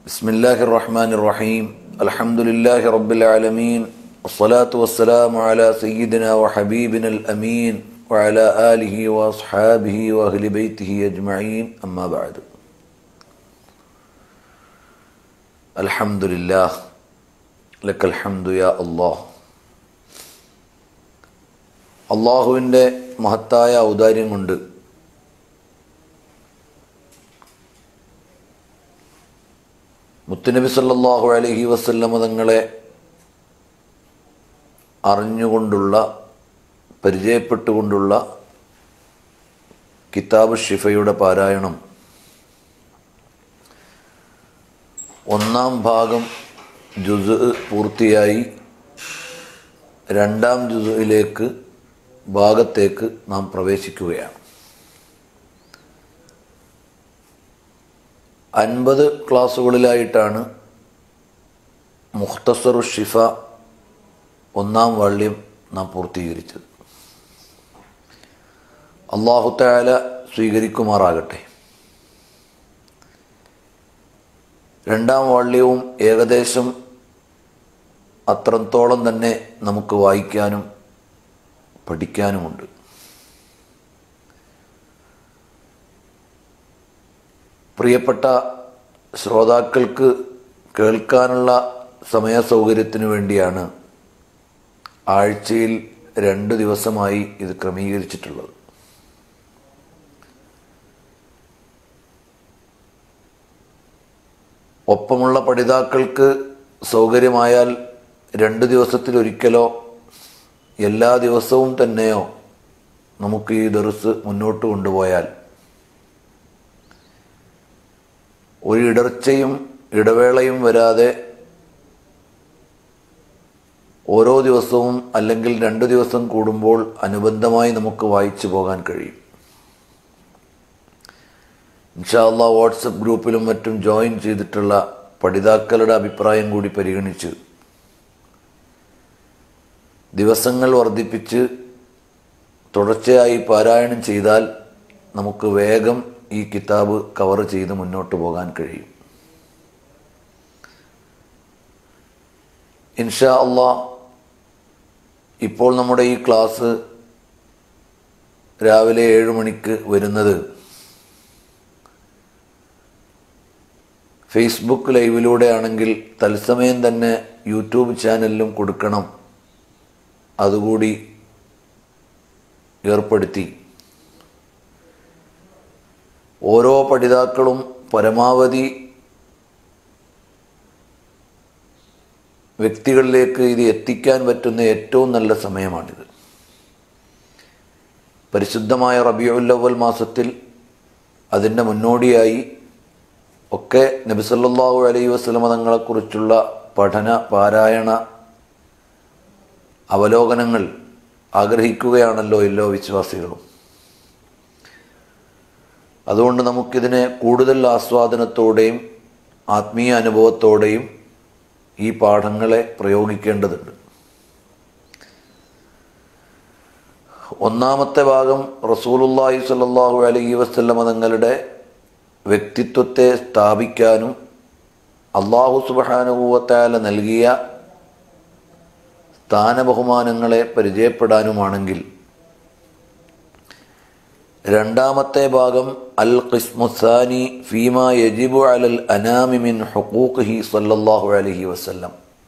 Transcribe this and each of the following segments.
بسم الله الرحمن الرحيم الحمد لله رب العالمين والصلاة والسلام على سيدنا وحبيبنا الأمين وعلى آله وأصحابه وأهل بيته أجمعين أما بعد الحمد لله لك الحمد يا الله അള്ളാഹുവിൻ്റെ മഹത്തായ ഔദാര്യം കൊണ്ട് മുത്തുനബി സല്ലല്ലാഹു അലൈഹി വസല്ലമ തങ്ങളെ അറിഞ്ഞുകൊണ്ടുള്ള പരിചയപ്പെട്ടുകൊണ്ടുള്ള കിതാബ് ഷിഫയുടെ പാരായണം ഒന്നാം ഭാഗം ജുസ് പൂർത്തിയായി രണ്ടാം ജുസിലേക്ക് ഭാഗത്തേക്ക് നാം പ്രവേശിക്കുകയാണ് അൻപത് ക്ലാസ്സുകളിലായിട്ടാണ് മുഖ്തസറു ഷിഫ ഒന്നാം വാള്യം നാം പൂർത്തീകരിച്ചത് അള്ളാഹുത്തായാല സ്വീകരിക്കുമാറാകട്ടെ രണ്ടാം വാള്യവും ഏകദേശം അത്രത്തോളം തന്നെ നമുക്ക് വായിക്കാനും പഠിക്കാനുമുണ്ട് പ്രിയപ്പെട്ട ശ്രോതാക്കൾക്ക് കേൾക്കാനുള്ള സമയ സൗകര്യത്തിനു വേണ്ടിയാണ് ആഴ്ചയിൽ രണ്ട് ദിവസമായി ഇത് ക്രമീകരിച്ചിട്ടുള്ളത് ഒപ്പമുള്ള പഠിതാക്കൾക്ക് സൗകര്യമായാൽ രണ്ട് ദിവസത്തിലൊരിക്കലോ എല്ലാ ദിവസവും തന്നെയോ നമുക്ക് ഈ ദർസ് മുന്നോട്ട് കൊണ്ടുപോയാൽ ഒരു ഇടർച്ചയും ഇടവേളയും വരാതെ ഓരോ ദിവസവും അല്ലെങ്കിൽ രണ്ട് ദിവസം കൂടുമ്പോൾ അനുബന്ധമായി നമുക്ക് വായിച്ചു പോകാൻ കഴിയും ഇൻഷാല്ല വാട്സപ്പ് ഗ്രൂപ്പിലും മറ്റും ജോയിൻ ചെയ്തിട്ടുള്ള പഠിതാക്കളുടെ അഭിപ്രായം കൂടി പരിഗണിച്ച് ദിവസങ്ങൾ വർദ്ധിപ്പിച്ച് തുടർച്ചയായി പാരായണം ചെയ്താൽ നമുക്ക് വേഗം ഈ കിതാബ് കവർ ചെയ്ത് മുന്നോട്ട് പോകാൻ കഴിയും ഇൻഷാ അള്ളാ ഇപ്പോൾ നമ്മുടെ ഈ ക്ലാസ് രാവിലെ ഏഴ് മണിക്ക് വരുന്നത് ഫേസ്ബുക്ക് ലൈവിലൂടെ ആണെങ്കിൽ തത്സമയം തന്നെ യൂട്യൂബ് ചാനലിലും കൊടുക്കണം അതുകൂടി ഏർപ്പെടുത്തി ഓരോ പഠിതാക്കളും പരമാവധി വ്യക്തികളിലേക്ക് ഇത് എത്തിക്കാൻ പറ്റുന്ന ഏറ്റവും നല്ല സമയമാണിത് പരിശുദ്ധമായ റബിയുല്ലവൽ മാസത്തിൽ അതിൻ്റെ മുന്നോടിയായി ഒക്കെ നബിസല്ലാഹു അലൈഹി വസ്ലമ തങ്ങളെക്കുറിച്ചുള്ള പഠന പാരായണ അവലോകനങ്ങൾ ആഗ്രഹിക്കുകയാണല്ലോ എല്ലാ വിശ്വാസികളും അതുകൊണ്ട് നമുക്കിതിനെ കൂടുതൽ ആസ്വാദനത്തോടെയും ആത്മീയ അനുഭവത്തോടെയും ഈ പാഠങ്ങളെ പ്രയോഗിക്കേണ്ടതുണ്ട് ഒന്നാമത്തെ ഭാഗം റസൂലുല്ലാഹി സ്വല്ലല്ലാഹു അലൈഹി വസല്ലമ തങ്ങളുടെ വ്യക്തിത്വത്തെ സ്ഥാപിക്കാനും അള്ളാഹു സുബാനുഭൂവത്താല നൽകിയ സ്ഥാനബഹുമാനങ്ങളെ പരിചയപ്പെടാനുമാണെങ്കിൽ രണ്ടാമത്തെ ഭാഗം അൽ ഖിസ്മുസാനി ഫീമ യജിബു അലൽ അനാമി മിൻ ഹുഖൂഖിഹി സല്ലല്ലാഹു അലൈഹി വസല്ലം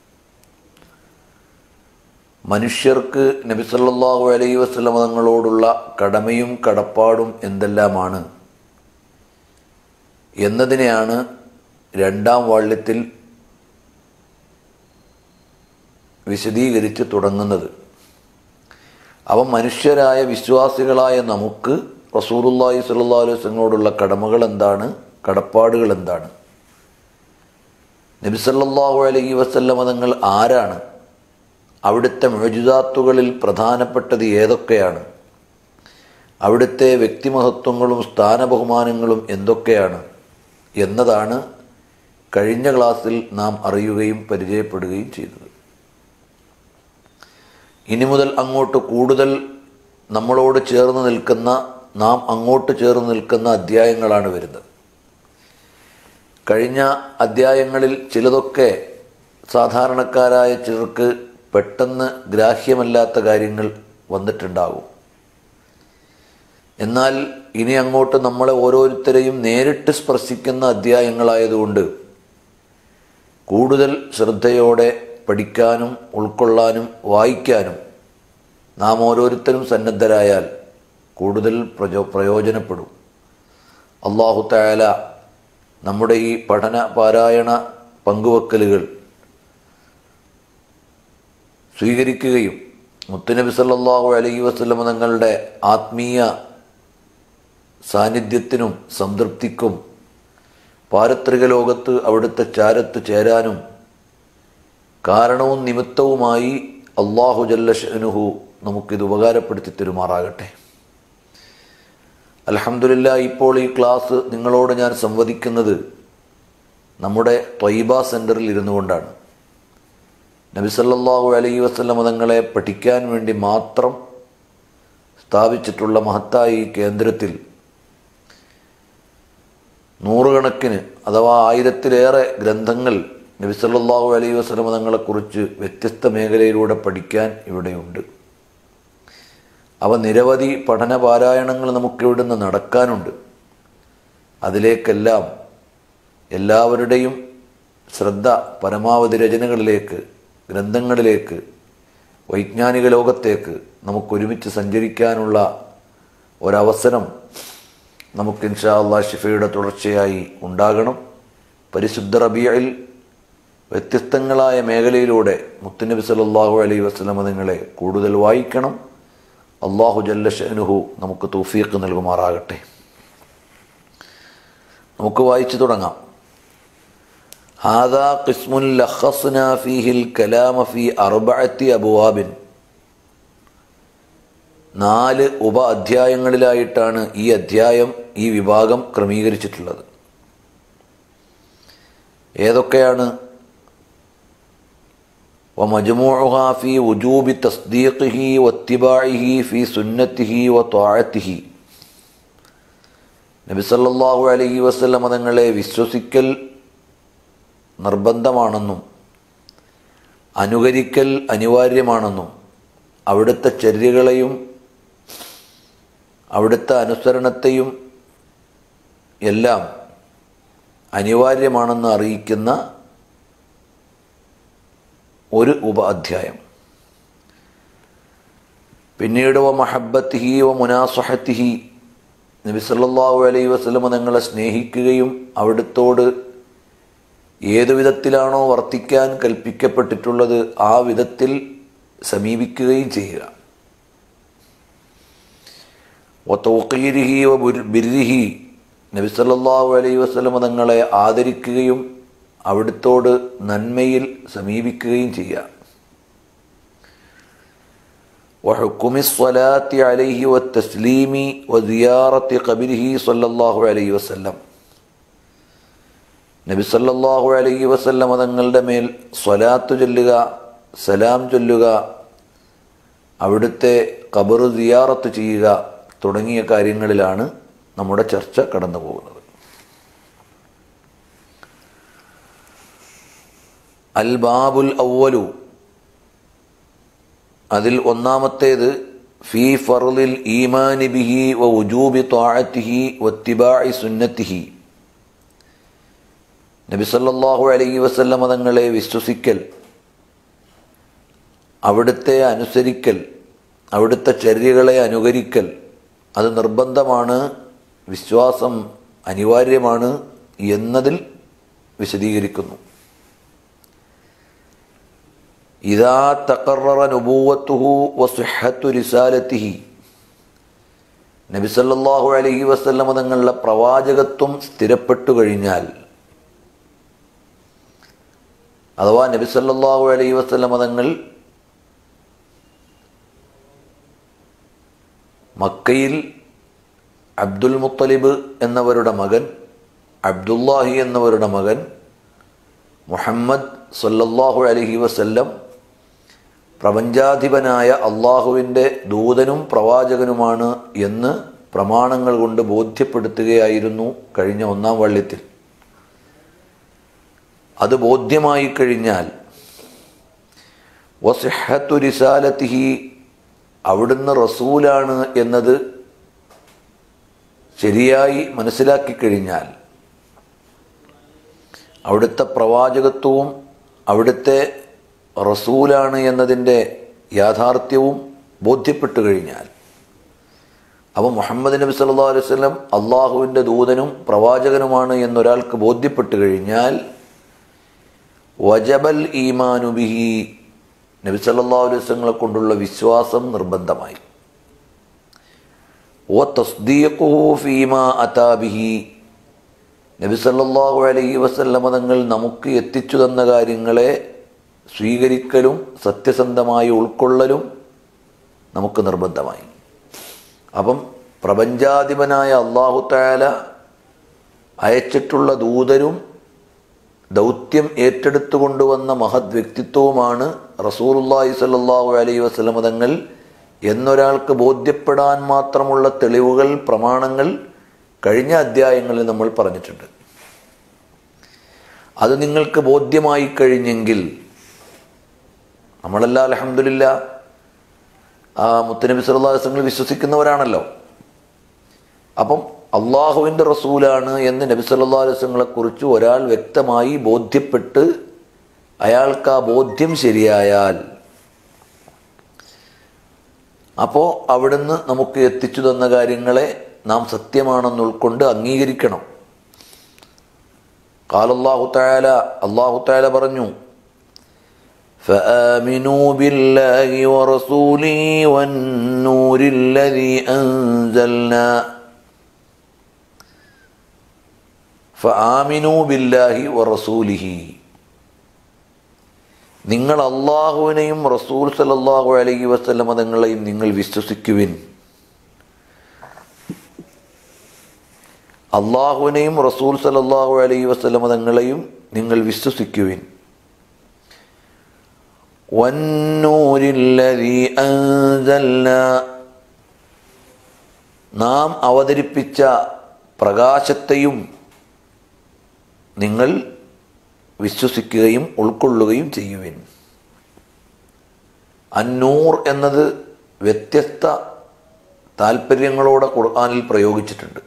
മനുഷ്യർക്ക് നബി സല്ലല്ലാഹു അലൈഹി വസല്ലം തങ്ങളോടുള്ള കടമയും കടപ്പാടും എന്തെല്ലാമാണ് എന്നതിനെയാണ് രണ്ടാം വാള്യത്തിൽ വിശദീകരിച്ച് തുടങ്ങുന്നത് അവ മനുഷ്യരായ വിശ്വാസികളായ നമുക്ക് റസൂലുല്ലാഹി സ്വല്ലല്ലാഹു അലൈഹി വസല്ലമയോടുള്ള കടമകൾ എന്താണ് കടപ്പാടുകൾ എന്താണ് നബി സല്ലല്ലാഹു അലൈഹി വസല്ലമ തങ്ങൾ ആരാണ് അവിടുത്തെ മുഴുജാത്തുകളിൽ പ്രധാനപ്പെട്ടത് ഏതൊക്കെയാണ് അവിടുത്തെ വ്യക്തിമഹത്വങ്ങളും സ്ഥാനബഹുമാനങ്ങളും എന്തൊക്കെയാണ് എന്നതാണ് കഴിഞ്ഞ ക്ലാസ്സിൽ നാം അറിയുകയും പരിചയപ്പെടുകയും ചെയ്തത് ഇനി മുതൽ അങ്ങോട്ട് കൂടുതൽ നമ്മളോട് ചേർന്ന് നിൽക്കുന്ന നാം അങ്ങോട്ട് ചേർന്ന് നിൽക്കുന്ന അധ്യായങ്ങളാണ് വരുന്നത് കഴിഞ്ഞ അധ്യായങ്ങളിൽ ചിലതൊക്കെ സാധാരണക്കാരായ ചിലർക്ക് പെട്ടെന്ന് ഗ്രാഹ്യമല്ലാത്ത കാര്യങ്ങൾ വന്നിട്ടുണ്ടാകും എന്നാൽ ഇനി അങ്ങോട്ട് നമ്മളെ ഓരോരുത്തരെയും നേരിട്ട് സ്പർശിക്കുന്ന അധ്യായങ്ങളായതുകൊണ്ട് കൂടുതൽ ശ്രദ്ധയോടെ പഠിക്കാനും ഉൾക്കൊള്ളാനും വായിക്കാനും നാം ഓരോരുത്തരും സന്നദ്ധരായാൽ കൂടുതൽ പ്രചോ പ്രയോജനപ്പെടും അള്ളാഹു തായാല നമ്മുടെ ഈ പഠന പാരായണ പങ്കുവെക്കലുകൾ സ്വീകരിക്കുകയും മുത്തുനബി സല്ലല്ലാഹു അലൈഹി വസല്ലം തങ്ങളുടെ ആത്മീയ സാന്നിധ്യത്തിനും സംതൃപ്തിക്കും പാരത്രിക ലോകത്ത് അവിടുത്തെ ചാരത്ത് ചേരാനും കാരണവും നിമിത്തവുമായി അള്ളാഹു ജല്ലഷനുഹു നമുക്കിത് ഉപകാരപ്പെടുത്തി തരുമാറാകട്ടെ അലഹമില്ല ഇപ്പോൾ ഈ ക്ലാസ് നിങ്ങളോട് ഞാൻ സംവദിക്കുന്നത് നമ്മുടെ ത്വയ്ബ സെൻറ്ററിൽ ഇരുന്നു കൊണ്ടാണ് നബിസല്ലാഹു അലൈഹി വസ്ലം മതങ്ങളെ പഠിക്കാൻ വേണ്ടി മാത്രം സ്ഥാപിച്ചിട്ടുള്ള മഹത്തായ ഈ കേന്ദ്രത്തിൽ നൂറുകണക്കിന് അഥവാ ആയിരത്തിലേറെ ഗ്രന്ഥങ്ങൾ നബിസല്ലാഹു അലൈഹി വസ്ലം മതങ്ങളെക്കുറിച്ച് വ്യത്യസ്ത മേഖലയിലൂടെ പഠിക്കാൻ ഇവിടെയുണ്ട് അവ നിരവധി പഠന പാരായണങ്ങൾ നമുക്കിവിടുന്ന് നടക്കാനുണ്ട് അതിലേക്കെല്ലാം എല്ലാവരുടെയും ശ്രദ്ധ പരമാവധി രചനകളിലേക്ക് ഗ്രന്ഥങ്ങളിലേക്ക് വൈജ്ഞാനിക ലോകത്തേക്ക് നമുക്കൊരുമിച്ച് സഞ്ചരിക്കാനുള്ള ഒരവസരം നമുക്ക് ഇൻഷാ അള്ളാ ഷിഫയുടെ തുടർച്ചയായി ഉണ്ടാകണം പരിശുദ്ധ റബിയയിൽ വ്യത്യസ്തങ്ങളായ മേഖലയിലൂടെ മുത്തുനബി സല്ലല്ലാഹു അലൈഹി വസല്ലമ നിങ്ങളെ കൂടുതൽ വായിക്കണം അള്ളാഹു ജല്ല ഷനുഹു നമുക്ക് തൗഫീഖ് നൽകുമാറാകട്ടെ നമുക്ക് വായിച്ചു തുടങ്ങാം ഹാദാ ഖിസ്മുൻ ലഖസ്ന ഫീഹിൽ കലാമ ഫി അർബഅത്തി അബുവാബിൻ നാല് ഉപ അധ്യായങ്ങളിലായിട്ടാണ് ഈ അധ്യായം ഈ വിഭാഗം ക്രമീകരിച്ചിട്ടുള്ളത് ഏതൊക്കെയാണ് ومجموعها في وجوب تصديقه واتباعه في سنته وطاعته നബി സല്ലല്ലാഹു അലൈഹി വസല്ലം തങ്ങളെ വിശ്വസിക്കൽ നിർബന്ധമാണെന്നും അനുകരിക്കൽ അനിവാര്യമാണെന്നും അവിടുത്തെ ചര്യകളെയും അവിടുത്തെ അനുസരണത്തെയും എല്ലാം അനിവാര്യമാണെന്ന് അറിയിക്കുന്ന ഒരു ഉപ അധ്യായം പിന്നീട് വ മഹബത്തിഹി വ മുനാസഹത്തിഹി നബി സല്ലല്ലാഹു അലൈഹി വസല്ലമ തങ്ങളെ സ്നേഹിക്കുകയും അവിടുത്തോട് ഏതു വിധത്തിലാണോ വർത്തിക്കാൻ കൽപ്പിക്കപ്പെട്ടിട്ടുള്ളത് ആ വിധത്തിൽ സമീപിക്കുകയും ചെയ്യുക വ തൗഖീരിഹി വ ബിർരിഹി നബി സല്ലല്ലാഹു അലൈഹി വസല്ലമ തങ്ങളെ ആദരിക്കുകയും അവിടുത്തോട് നന്മയിൽ സമീപിക്കുകയും ചെയ്യുക وحكم الصلاة عليه والتسليم وزيارة قبره صلى الله عليه وسلم നബി സല്ലല്ലാഹു അലൈഹി വസല്ലം തങ്ങളുടെ മേൽ സ്വലാത്ത് ചൊല്ലുക സലാം ചൊല്ലുക അവിടുത്തെ ഖബർ സിയാറത്ത് ചെയ്യുക തുടങ്ങിയ കാര്യങ്ങളിലാണ് നമ്മുടെ ചർച്ച കടന്നു പോകുന്നത് അൽ ബാബുൽ അവലു അതിൽ ഒന്നാമത്തേത് ഫീ ഫറുലിൽ ഈമാനി ബിഹി വ ഉജൂബി ത്വാഅത്തിഹി വത്തിബാഇ സുന്നത്തിഹി നബി സല്ലല്ലാഹു അലൈഹി വസല്ലമ തങ്ങളെ വിശ്വസിക്കൽ അവിടുത്തെ അനുസരിക്കൽ അവിടുത്തെ ചര്യകളെ അനുകരിക്കൽ അത് നിർബന്ധമാണ് വിശ്വാസം അനിവാര്യമാണ് എന്നതിൽ വിശദീകരിക്കുന്നു ഇതാ തക്കറ നുബൂവത്തുഹു വസുഹത്തു റിസാലത്തിഹി നബി സല്ലല്ലാഹു അലൈഹി വസല്ലമ തങ്ങളുടെ പ്രവാചകത്വം സ്ഥിരപ്പെട്ടു കഴിഞ്ഞാൽ അഥവാ നബി സല്ലല്ലാഹു അലൈഹി വസല്ലമ തങ്ങൾ മക്കയിൽ അബ്ദുൽ മുത്തലിബ് എന്നവരുടെ മകൻ അബ്ദുല്ലാഹി എന്നവരുടെ മകൻ മുഹമ്മദ് സല്ലല്ലാഹു അലൈഹി വസല്ലം പ്രപഞ്ചാധിപനായ അള്ളാഹുവിൻ്റെ ദൂതനും പ്രവാചകനുമാണ് എന്ന് പ്രമാണങ്ങൾ കൊണ്ട് ബോധ്യപ്പെടുത്തുകയായിരുന്നു കഴിഞ്ഞ ഒന്നാം വള്ളിത്തിൽ അത് ബോധ്യമായി കഴിഞ്ഞാൽ വസിഹത്തു റിസാലത്തിഹി അവിടുന്ന് റസൂലാണ് എന്നത് ശരിയായി മനസ്സിലാക്കി കഴിഞ്ഞാൽ അവിടുത്തെ പ്രവാചകത്വവും അവിടുത്തെ റസൂലാണ് എന്നതിൻ്റെ യാഥാർത്ഥ്യവും ബോധ്യപ്പെട്ടു കഴിഞ്ഞാൽ അപ്പോൾ മുഹമ്മദ് നബി സല്ലാ അലൈഹി വസല്ലം അള്ളാഹുവിൻ്റെ ദൂതനും പ്രവാചകനുമാണ് എന്നൊരാൾക്ക് ബോധ്യപ്പെട്ടു കഴിഞ്ഞാൽ വജബൽ ഈമാനു ബിഹി നബി സല്ലാ അലൈഹി വസല്ലങ്ങളെ കൊണ്ടുള്ള വിശ്വാസം നിർബന്ധമായി ഓ തസ്ദീഖുഹു ഫീമാ അതാബിഹി നബി സല്ലല്ലാഹു അലൈഹി വസല്ലമ തങ്ങൾ നമുക്ക് എത്തിച്ചു തന്ന കാര്യങ്ങളെ സ്വീകരിക്കലും സത്യസന്ധമായി ഉൾക്കൊള്ളലും നമുക്ക് നിർബന്ധമായി അപ്പം പ്രപഞ്ചാധിപനായ അള്ളാഹു താല അയച്ചിട്ടുള്ള ദൂതരും ദൗത്യം ഏറ്റെടുത്തു കൊണ്ടുവന്ന മഹത് വ്യക്തിത്വവുമാണ് റസൂലുല്ലാഹി സല്ലാഹു അലൈഹി വസ്ലമ തങ്ങൾ എന്നൊരാൾക്ക് ബോധ്യപ്പെടാൻ മാത്രമുള്ള തെളിവുകൾ പ്രമാണങ്ങൾ കഴിഞ്ഞ അധ്യായങ്ങളിൽ നമ്മൾ പറഞ്ഞിട്ടുണ്ട് അത് നിങ്ങൾക്ക് ബോധ്യമായി കഴിഞ്ഞെങ്കിൽ നമ്മളെല്ലാം അലഹമില്ല ആ മുത്തനബി സല്ലാസ്ങ്ങൾ വിശ്വസിക്കുന്നവരാണല്ലോ അപ്പം അള്ളാഹുവിൻ്റെ റസൂലാണ് എന്ന് നബി സല്ലാ അലുസങ്ങളെ കുറിച്ച് ഒരാൾ വ്യക്തമായി ബോധ്യപ്പെട്ട് അയാൾക്ക് ആ ബോധ്യം ശരിയായാൽ അപ്പോൾ അവിടുന്ന് നമുക്ക് എത്തിച്ചു തന്ന കാര്യങ്ങളെ നാം സത്യമാണെന്ന് ഉൾക്കൊണ്ട് അംഗീകരിക്കണം കാലല്ലാഹു തായാല അള്ളാഹു തായാല പറഞ്ഞു فآمنوا بالله ورسوله والنور الذي أنزلنا فآمنوا بالله ورسوله നിങ്ങൾ അള്ളാഹുവിനെയും റസൂൽ സലല്ലാഹു അലൈഹി വസ്ലമ തങ്ങളെയും നിങ്ങൾ വിശ്വസിക്കുവിൻ അള്ളാഹുവിനെയും റസൂൽ സലല്ലാഹു അലൈഹി വസ്ലമ തങ്ങളെയും നിങ്ങൾ വിശ്വസിക്കുവിൻ വന്നൂരില്ലതി അൻസൽന നാം അവതരിപ്പിച്ച പ്രകാശത്തെയും നിങ്ങൾ വിശ്വസിക്കുകയും ഉൾക്കൊള്ളുകയും ചെയ്യുവിൻ അന്നൂർ എന്നത് വ്യത്യസ്ത താല്പര്യങ്ങളോടെ ഖുർആാനിൽ പ്രയോഗിച്ചിട്ടുണ്ട്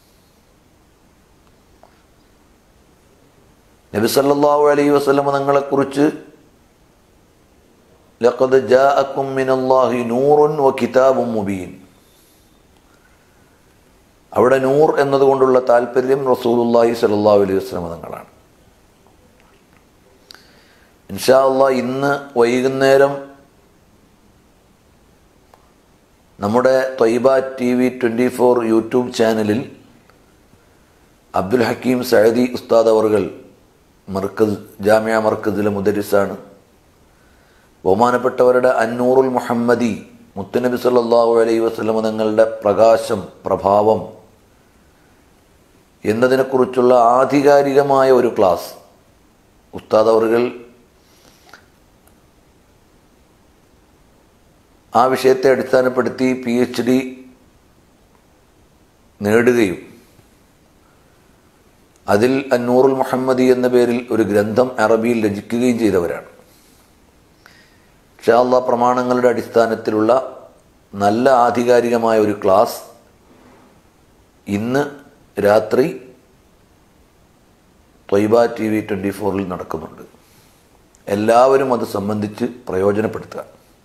നബി സല്ലല്ലാഹു അലൈഹി വസല്ലമ തങ്ങളെക്കുറിച്ച് ലഖദ് ജാഅക്കും മിനല്ലാഹി നൂറുൻ വ കിതാബും മുബീൻ അവിടെ നൂർ എന്നതുകൊണ്ടുള്ള താല്പര്യം റസൂലുല്ലാഹി സല്ലല്ലാഹു അലൈഹി വസല്ലമ തങ്ങളാണ് ഇൻഷാ അള്ളാഹ് ഇന്ന് വൈകുന്നേരം നമ്മുടെ Thwaiba T V twenty four YouTube ചാനലിൽ അബ്ദുൽ ഹക്കീം സഅദി ഉസ്താദ് അവർകൾ മർക്കസ് ജാമ്യ മർക്കസിലെ മുദരിസാണ് ബഹുമാനപ്പെട്ടവരുടെ അന്നൂറുൽ മുഹമ്മദി മുത്തുനബി സല്ലല്ലാഹു അലൈഹി വസല്ലം തങ്ങളുടെ പ്രകാശം പ്രഭാവം എന്നതിനെക്കുറിച്ചുള്ള ആധികാരികമായ ഒരു ക്ലാസ് ഉസ്താദ് അവർകൾ ആ വിഷയത്തെ അടിസ്ഥാനപ്പെടുത്തി പി എച്ച് ഡി നേടുകയും അതിൽ അന്നൂറുൽ മുഹമ്മദി എന്ന പേരിൽ ഒരു ഗ്രന്ഥം അറബിയിൽ രചിക്കുകയും ചെയ്തവരാണ് ഷാള്ള പ്രമാണങ്ങളുടെ അടിസ്ഥാനത്തിലുള്ള നല്ല ആധികാരികമായ ഒരു ക്ലാസ് ഇന്ന് രാത്രി ത്വയ്ബ ടി വി ട്വൻറ്റി ഫോറിൽ നടക്കുന്നുണ്ട് എല്ലാവരും അത് സംബന്ധിച്ച് പ്രയോജനപ്പെടുത്തുക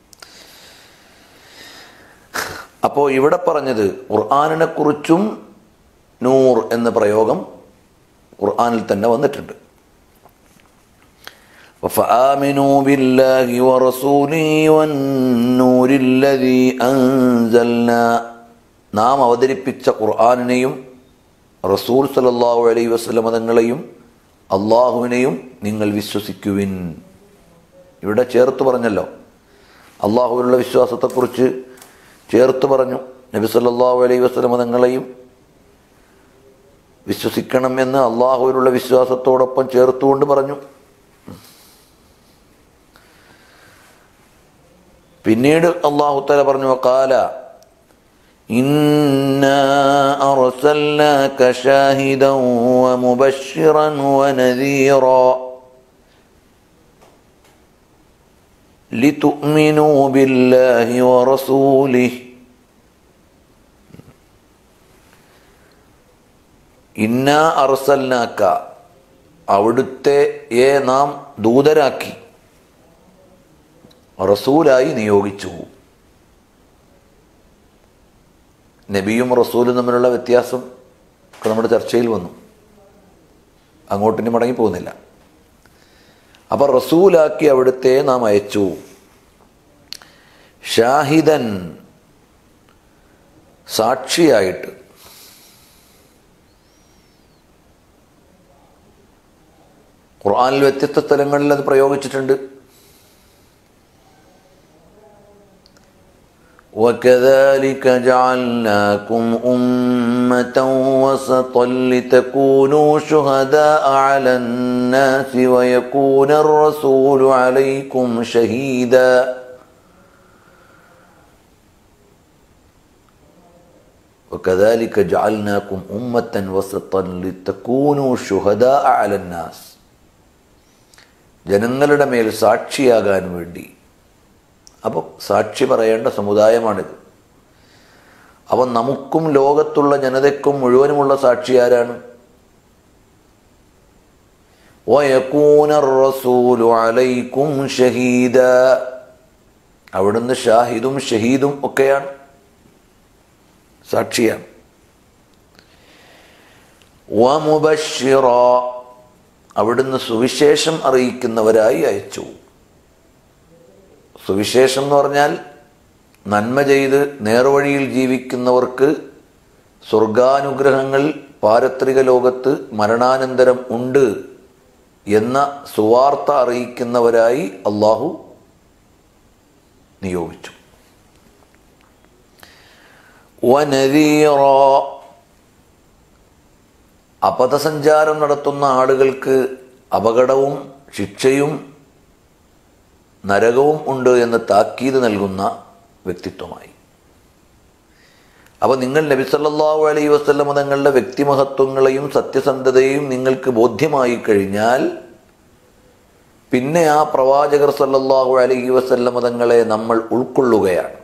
അപ്പോൾ ഇവിടെ പറഞ്ഞത് ഖുർആാനിനെ കുറിച്ചും നൂർ എന്ന പ്രയോഗം ഖുർആാനിൽ തന്നെ വന്നിട്ടുണ്ട് فآمنوا بالله ورسوله والنور الذي أنزلنا നാം അവതരിപ്പിച്ച ഖുർആാനിനെയും റസൂൽ സലല്ലാഹു അലൈഹി വസ്ലമ തങ്ങളെയും അള്ളാഹുവിനെയും നിങ്ങൾ വിശ്വസിക്കുവിൻ ഇവിടെ ചേർത്ത് പറഞ്ഞല്ലോ അള്ളാഹുവിനുള്ള വിശ്വാസത്തെക്കുറിച്ച് ചേർത്ത് പറഞ്ഞു നബി സല്ലല്ലാഹു അലൈഹി വസ്ലമ തങ്ങളെയും വിശ്വസിക്കണം എന്ന് അള്ളാഹുവിനുള്ള വിശ്വാസത്തോടൊപ്പം ചേർത്തുകൊണ്ട് പറഞ്ഞു പിന്നീട് അള്ളാഹു തല പറഞ്ഞു കാല إنا أرسلناك شاهدا ومبشرا ونذيرا لتؤمنوا بالله ورسوله ഇന്നാ അർസൽനാക്ക അവിടുത്തെ ഏ നാം ദൂതരാക്കി റസൂലായി നിയോഗിച്ചു നബിയും റസൂലും തമ്മിലുള്ള വ്യത്യാസം ഒക്കെ നമ്മുടെ ചർച്ചയിൽ വന്നു അങ്ങോട്ടിന് മടങ്ങി പോകുന്നില്ല അപ്പം റസൂലാക്കി അവിടുത്തെ നാം അയച്ചു ഷാഹിദൻ സാക്ഷിയായിട്ട് ഖുർആനിൽ വ്യത്യസ്ത സ്ഥലങ്ങളിൽ അത് പ്രയോഗിച്ചിട്ടുണ്ട് وكذلك جعلناكم أمة وسطا لتكونوا شهداء على الناس ويكون الرسول عليكم شهيدا وكذلك جعلناكم أمة وسطا لتكونوا شهداء على الناس ജനങ്ങളുടെ മേൽ സാക്ഷിയാകാൻ വേണ്ടി അപ്പം സാക്ഷി പറയേണ്ട സമുദായമാണിത് അപ്പം നമുക്കും ലോകത്തുള്ള ജനതയ്ക്കും മുഴുവനുമുള്ള സാക്ഷി ആരാണ് റസൂലു അലൈക്കും ഷഹീദ അവിടുന്ന് ഷാഹിദും ഷഹീദും ഒക്കെയാണ് സാക്ഷിയാണ് വമുബഷിറ അവിടുന്ന് സുവിശേഷം അറിയിക്കുന്നവരായി അയച്ചു സുവിശേഷം എന്ന് പറഞ്ഞാൽ നന്മ ചെയ്ത് നേർവഴിയിൽ ജീവിക്കുന്നവർക്ക് സ്വർഗാനുഗ്രഹങ്ങൾ പാരത്രിക ലോകത്ത് മരണാനന്തരം ഉണ്ട് എന്ന സുവാർത്ത അറിയിക്കുന്നവരായി അള്ളാഹു നിയോഗിച്ചു വനരീറ അപഥസഞ്ചാരം നടത്തുന്ന ആളുകൾക്ക് അപകടവും ശിക്ഷയും നരകവും ഉണ്ട് എന്ന് താക്കീത് നൽകുന്ന വ്യക്തിത്വമായി അപ്പോൾ നിങ്ങൾ നബി സല്ലല്ലാഹു അലൈഹി വസല്ലം തങ്ങളുടെ വ്യക്തിമഹത്വങ്ങളെയും സത്യസന്ധതയും നിങ്ങൾക്ക് ബോധ്യമായി കഴിഞ്ഞാൽ പിന്നെ ആ പ്രവാചകർ സല്ലല്ലാഹു അലൈഹി വസല്ലം തങ്ങളെ നമ്മൾ ഉൾക്കൊള്ളുകയാണ്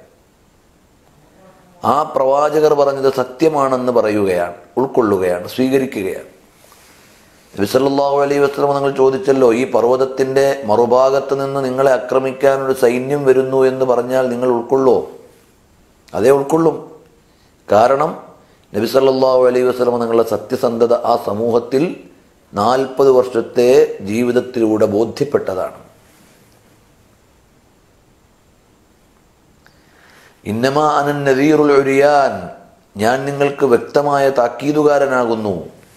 ആ പ്രവാചകർ പറഞ്ഞത് സത്യമാണെന്ന് പറയുകയാണ് ഉൾക്കൊള്ളുകയാണ് സ്വീകരിക്കുകയാണ് നബിസല്ലാഹു അലൈഹി വസ്ലം നിങ്ങൾ ചോദിച്ചല്ലോ ഈ പർവ്വതത്തിൻ്റെ മറുഭാഗത്ത് നിന്ന് നിങ്ങളെ ആക്രമിക്കാൻ ഒരു സൈന്യം വരുന്നു എന്ന് പറഞ്ഞാൽ നിങ്ങൾ ഉൾക്കൊള്ളോ അതേ ഉൾക്കൊള്ളും കാരണം നബിസല്ലാഹു അലൈഹി വസ്ലം നിങ്ങളുടെ സത്യസന്ധത ആ സമൂഹത്തിൽ നാൽപ്പത് വർഷത്തെ ജീവിതത്തിലൂടെ ബോധ്യപ്പെട്ടതാണ് ഇന്നമാ അനൻ നദീറുൽ ഒരിയാൻ ഞാൻ നിങ്ങൾക്ക് വ്യക്തമായ താക്കീതുകാരനാകുന്നു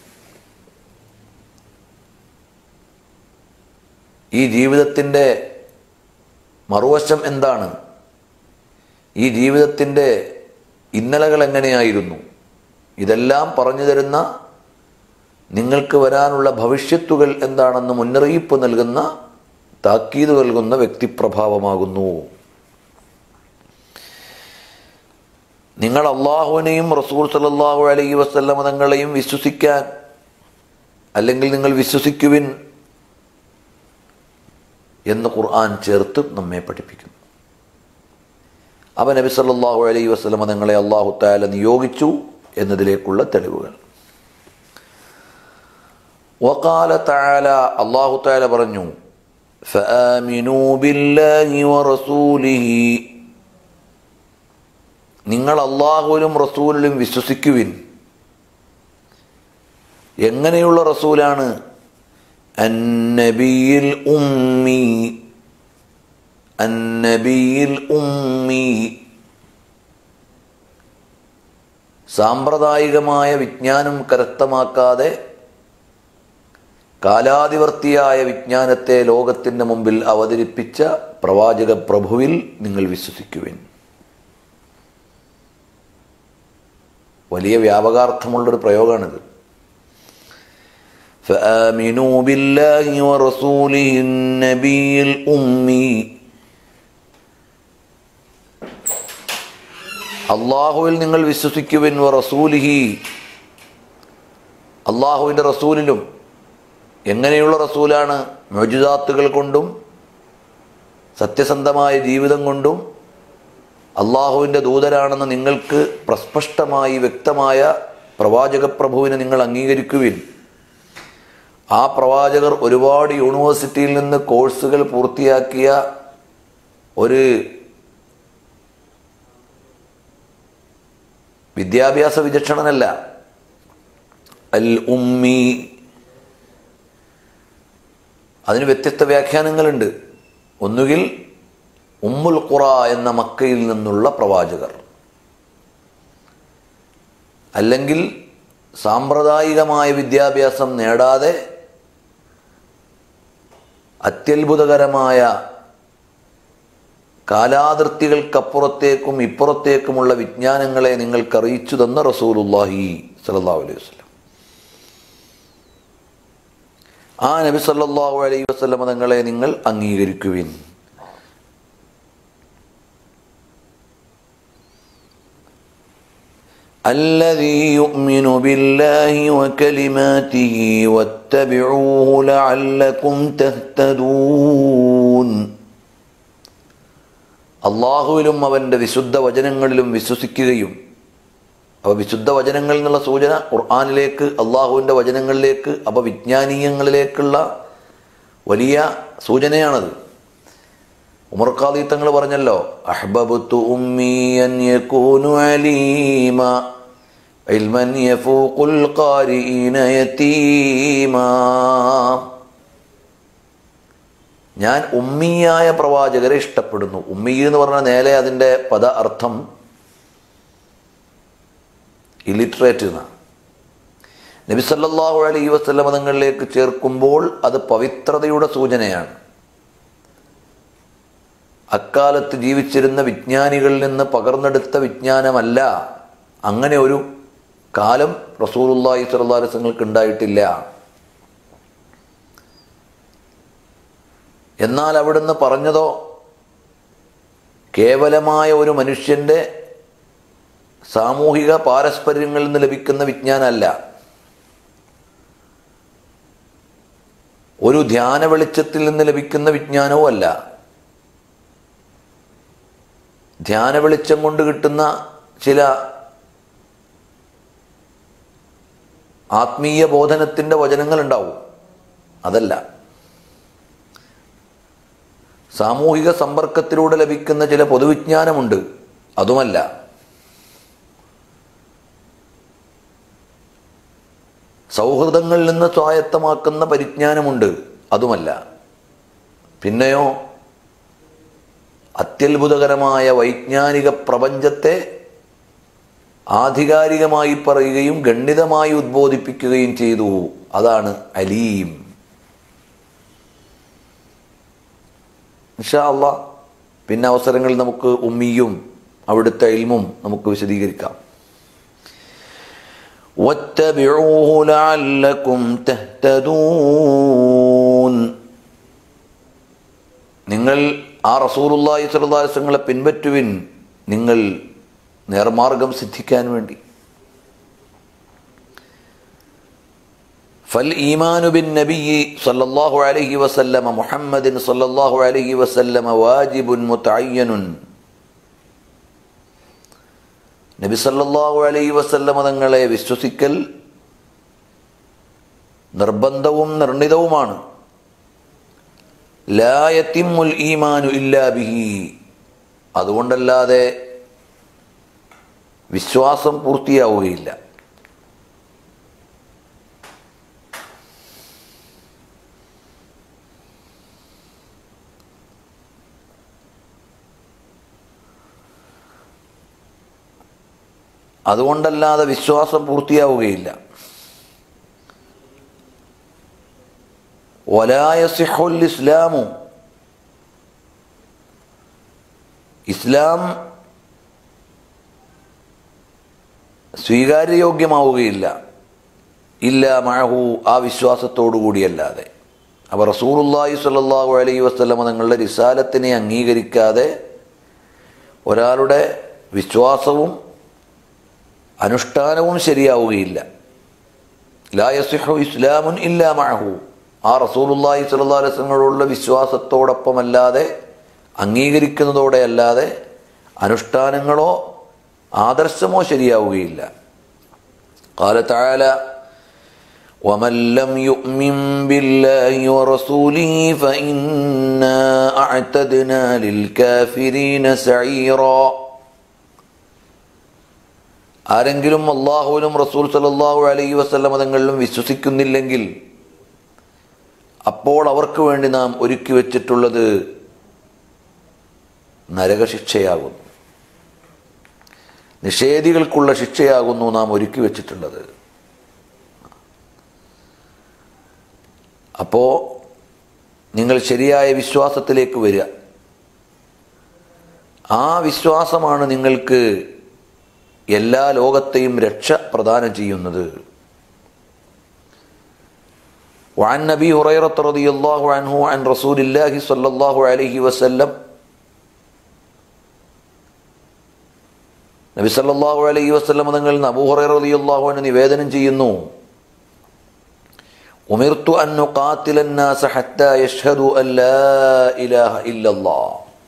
ഈ ജീവിതത്തിൻ്റെ മറുവശം എന്താണ് ഈ ജീവിതത്തിൻ്റെ ഇന്നലകൾ എങ്ങനെയായിരുന്നു ഇതെല്ലാം പറഞ്ഞു തരുന്ന നിങ്ങൾക്ക് വരാനുള്ള ഭവിഷ്യത്തുകൾ എന്താണെന്ന് മുന്നറിയിപ്പ് നൽകുന്ന താക്കീത് നൽകുന്ന വ്യക്തിപ്രഭാവമാകുന്നു നിങ്ങൾ അള്ളാഹുവിനെയും റസൂൽ സലല്ലാഹു അലൈഹി വസ്ല്ലമ തങ്ങളെയും വിശ്വസിക്കാൻ അല്ലെങ്കിൽ നിങ്ങൾ വിശ്വസിക്കുവിൻ എന്ന് ഖുർആൻ ചേർത്ത് നമ്മെ പഠിപ്പിക്കുന്നു അവ നബി സല്ലല്ലാഹു അലൈഹി വസ്ലമ തങ്ങളെ അള്ളാഹു താല നിയോഗിച്ചു എന്നതിലേക്കുള്ള തെളിവുകൾ വക്കാല താല അള്ളാഹു താല പറഞ്ഞു فآمنوا بالله ورسوله നിങ്ങൾ അള്ളാഹുവിലും റസൂലിലും വിശ്വസിക്കുവിൻ എങ്ങനെയുള്ള റസൂലാണ് അന്നബിയിൽ ഉമ്മി അന്നബിയിൽ ഉമ്മി സാമ്പ്രദായികമായ വിജ്ഞാനം കരസ്ഥമാക്കാതെ കാലാതിവർത്തിയായ വിജ്ഞാനത്തെ ലോകത്തിൻ്റെ മുമ്പിൽ അവതരിപ്പിച്ച പ്രവാചക പ്രഭുവിൽ നിങ്ങൾ വിശ്വസിക്കുവിൻ വലിയ വ്യാപകാർത്ഥമുള്ളൊരു പ്രയോഗമാണിത് فآمنوا بالله ورسوله النبي الأمي അള്ളാഹുവിൽ നിങ്ങൾ വിശ്വസിക്കുവിൻ വ റസൂലിഹി അള്ളാഹുവിൻ്റെ റസൂലിലും എങ്ങനെയുള്ള റസൂലാണ് മൊജുദാത്തുകൾ കൊണ്ടും സത്യസന്ധമായ ജീവിതം കൊണ്ടും അള്ളാഹുവിൻ്റെ ദൂതരാണെന്ന് നിങ്ങൾക്ക് പ്രസ്പഷ്ടമായി വ്യക്തമായ പ്രവാചക പ്രഭുവിനെ നിങ്ങൾ അംഗീകരിക്കുവിൻ ആ പ്രവാചകർ ഒരുപാട് യൂണിവേഴ്സിറ്റിയിൽ നിന്ന് കോഴ്സുകൾ പൂർത്തിയാക്കിയ ഒരു വിദ്യാഭ്യാസ വിചക്ഷണനല്ല അൽ ഉമ്മി അതിന് വ്യത്യസ്ത വ്യാഖ്യാനങ്ങളുണ്ട് ഒന്നുകിൽ ഉമ്മുൽ ഖുറ എന്ന മക്കയിൽ നിന്നുള്ള പ്രവാചകർ അല്ലെങ്കിൽ സാമ്പ്രദായികമായ വിദ്യാഭ്യാസം നേടാതെ അത്യത്ഭുതകരമായ കാലാതിർത്തികൾക്കപ്പുറത്തേക്കും ഇപ്പുറത്തേക്കുമുള്ള വിജ്ഞാനങ്ങളെ നിങ്ങൾക്ക് അറിയിച്ചു തന്ന റസൂലുല്ലാഹി സല്ലല്ലാഹു അലൈഹി വസല്ലം ആ നബി സല്ലല്ലാഹു അലൈഹി വസല്ലം തങ്ങളെ നിങ്ങൾ അംഗീകരിക്കുവിൻ الذي يؤمن بالله وكلماته واتبعوه لعلكم تهتدون അള്ളാഹുവിലും അവൻ്റെ വിശുദ്ധ വചനങ്ങളിലും വിശ്വസിക്കുകയും അപ്പോൾ വിശുദ്ധ വചനങ്ങളിൽ നിന്നുള്ള സൂചന ഖുർആാനിലേക്ക് അള്ളാഹുവിൻ്റെ വചനങ്ങളിലേക്ക് അപ്പോൾ വിജ്ഞാനീയങ്ങളിലേക്കുള്ള വലിയ സൂചനയാണത് ഉമർ ഖാദി തങ്ങൾ പറഞ്ഞല്ലോ അഹ്ബബത്തു ഉമ്മിയൻ യകൂനു അലീമ ഇൽമൻ യഫൂഖുൽ ഖാരിഈന യതീമാ ഞാൻ ഉമ്മിയായ പ്രവാചകരെ ഇഷ്ടപ്പെടുന്നു ഉമ്മി എന്ന് പറഞ്ഞാൽ നേരെ അതിൻ്റെ പദ അർത്ഥം ഇലിറ്ററേറ്റ് എന്നാണ് നബി സല്ലല്ലാഹു അലൈഹി വസല്ലം തങ്ങളിലേക്ക് ചേർക്കുമ്പോൾ അത് പവിത്രതയുടെ സൂചനയാണ് അക്കാലത്ത് ജീവിച്ചിരുന്ന വിജ്ഞാനികളിൽ നിന്ന് പകർന്നെടുത്ത വിജ്ഞാനമല്ല അങ്ങനെ ഒരു കാലം റസൂലുള്ളാഹി സ്വല്ലല്ലാഹു അലൈഹി വസല്ലങ്ങൾക്ക് ഉണ്ടായിട്ടില്ല എന്നാൽ അവിടുന്ന് പറഞ്ഞതോ കേവലമായ ഒരു മനുഷ്യൻ്റെ സാമൂഹിക പാരസ്പര്യങ്ങളിൽ നിന്ന് ലഭിക്കുന്ന വിജ്ഞാനമല്ല ഒരു ധ്യാന വെളിച്ചത്തിൽ നിന്ന് ലഭിക്കുന്ന വിജ്ഞാനവും അല്ല ധ്യാന വെളിച്ചം കൊണ്ട് കിട്ടുന്ന ചില ആത്മീയ ബോധനത്തിൻ്റെ വചനങ്ങൾ ഉണ്ടാവും അതല്ല സാമൂഹിക സമ്പർക്കത്തിലൂടെ ലഭിക്കുന്ന ചില പൊതുവിജ്ഞാനമുണ്ട് അതുമല്ല സൗഹൃദങ്ങളിൽ നിന്ന് സ്വായത്തമാക്കുന്ന പരിജ്ഞാനമുണ്ട് അതുമല്ല പിന്നെയോ അത്യത്ഭുതകരമായ വൈജ്ഞാനിക പ്രപഞ്ചത്തെ ആധികാരികമായി പറയുകയും ഗണ്ഡിതമായി ഉദ്ബോധിപ്പിക്കുകയും ചെയ്തു അതാണ് അലീം ഇൻഷാ അള്ളാ പിന്നെ അവസരങ്ങളിൽ നമുക്ക് ഉമ്മിയും അവിടുത്തെ ഇൽമും നമുക്ക് വിശദീകരിക്കാം واتبعوه لعلكم تهتدون നിങ്ങൾ ആ റസൂലുള്ളാഹി സ്വല്ലല്ലാഹു അലൈഹി വസല്ലമയെ പിൻപറ്റുവിൻ നിങ്ങൾ നേർമാർഗം സിദ്ധിക്കാൻ വേണ്ടി فالإيمان بالنبي صلى الله عليه وسلم محمد صلى الله عليه وسلم واجب متعين നബി സല്ലല്ലാഹു അലൈഹി വസല്ലമ തങ്ങളെ വിശ്വസിക്കൽ നിർബന്ധവും നിർണിതവുമാണ് ലായത്തിമുൽ ഈമാനു ഇല്ലാ ബിഹി അതുകൊണ്ടല്ലാതെ വിശ്വാസം പൂർത്തിയാവുകയില്ല അതുകൊണ്ടല്ലാതെ വിശ്വാസം പൂർത്തിയാവുകയില്ല വലായസിഹുൽ ഇസ്ലാമു ഇസ്ലാം സ്വീകാര്യയോഗ്യമാവുകയില്ല ഇല്ല മഴഹു ആ വിശ്വാസത്തോടു കൂടിയല്ലാതെ അപ്പോൾ റസൂലുള്ളാഹി സ്വല്ലല്ലാഹു അലൈഹി വസല്ലമ തങ്ങളുടെ റിസാലത്തിനെ അംഗീകരിക്കാതെ ഒരാളുടെ വിശ്വാസവും അനുഷ്ഠാനവും ശരിയാവുകയില്ല ലായസിഹു ഇസ്ലാമുൻ ഇല്ലാ മഴഹു ആ റസൂലുള്ളാഹി സ്വല്ലല്ലാഹു അലൈഹി വസല്ലമയോടുള്ള വിശ്വാസത്തോടൊപ്പമല്ലാതെ അംഗീകരിക്കുന്നതോടെ അല്ലാതെ അനുഷ്ഠാനങ്ങളോ ആദർശമോ ശരിയാവുകയില്ല قال تعالى ومن لم يؤمن بالله ورسوله فإنا أعتدنا للكافرين سعيرا ആരെങ്കിലും അള്ളാഹുവിനും റസൂൽ സലല്ലാഹു അലൈഹി വസ്ലം തങ്ങളിലും വിശ്വസിക്കുന്നില്ലെങ്കിൽ അപ്പോൾ അവർക്ക് വേണ്ടി നാം ഒരുക്കി വച്ചിട്ടുള്ളത് നരകശിക്ഷയാകുന്നു നിഷേധികൾക്കുള്ള ശിക്ഷയാകുന്നു നാം ഒരുക്കി വച്ചിട്ടുള്ളത് അപ്പോൾ നിങ്ങൾ ശരിയായ വിശ്വാസത്തിലേക്ക് വരിക ആ വിശ്വാസമാണ് നിങ്ങൾക്ക് എല്ലാ ലോകത്തെയും രക്ഷ പ്രദാനം ചെയ്യുന്നത് وعن نبي هريرة رضي الله عنه عن رسول الله صلى الله عليه وسلم നബി സല്ലല്ലാഹു അലൈഹി വസല്ലം തങ്ങൾ അബൂ ഹുറൈറ റളിയല്ലാഹു അൻഹു നിവേദനം ചെയ്യുന്നു ഉമിർത്തു അൻ നുഖാതില الناس حتى يشهدوا أن لا إله إلا الله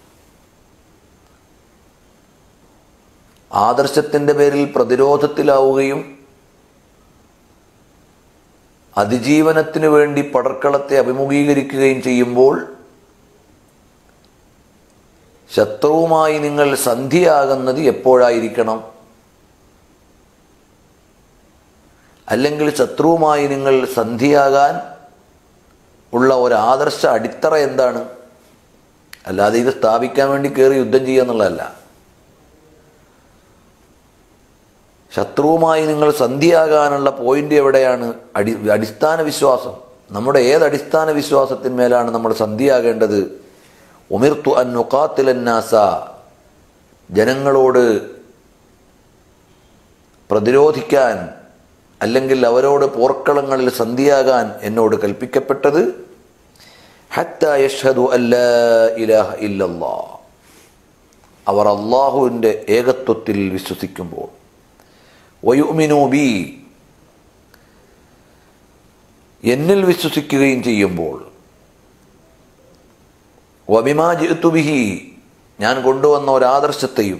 ആദർശത്തിൻ്റെ പേരിൽ പ്രതിരോധത്തിലാവുകയും അതിജീവനത്തിനു വേണ്ടി പടർക്കളത്തെ അഭിമുഖീകരിക്കുകയും ചെയ്യുമ്പോൾ ശത്രുവുമായി നിങ്ങൾ സന്ധിയാകുന്നത് എപ്പോഴായിരിക്കണം അല്ലെങ്കിൽ ശത്രുവുമായി നിങ്ങൾ സന്ധിയാകാൻ ഉള്ള ഒരു ആദർശ അടിത്തറ എന്താണ് അല്ലാതെ ഇത് സ്ഥാപിക്കാൻ വേണ്ടി കയറി യുദ്ധം ചെയ്യുക എന്നുള്ളതല്ല ശത്രുവുമായി നിങ്ങൾ സന്ധിയാകാനുള്ള പോയിന്റ് എവിടെയാണ് അടി അടിസ്ഥാന വിശ്വാസം നമ്മുടെ ഏത് അടിസ്ഥാന വിശ്വാസത്തിന്മേലാണ് നമ്മൾ സന്ധിയാകേണ്ടത് ഉമിർത്തു അൻ നുഖാത്തിലന്നാസ ജനങ്ങളോട് പ്രതിരോധിക്കാൻ അല്ലെങ്കിൽ അവരോട് പോർക്കളങ്ങളിൽ സന്ധിയാകാൻ എന്നോട് കൽപ്പിക്കപ്പെട്ടത് ഹത്ത യഷ്ഹദു അല്ലാ ഇലാഹ ഇല്ലല്ലാ അവർ അള്ളാഹുവിൻ്റെ ഏകത്വത്തിൽ വിശ്വസിക്കുമ്പോൾ വയുമിനു ബി എന്നിൽ വിശ്വസിക്കുകയും ചെയ്യുമ്പോൾ വബിമാജിത്തുബിഹി ഞാൻ കൊണ്ടുവന്ന ഒരാദർശത്തെയും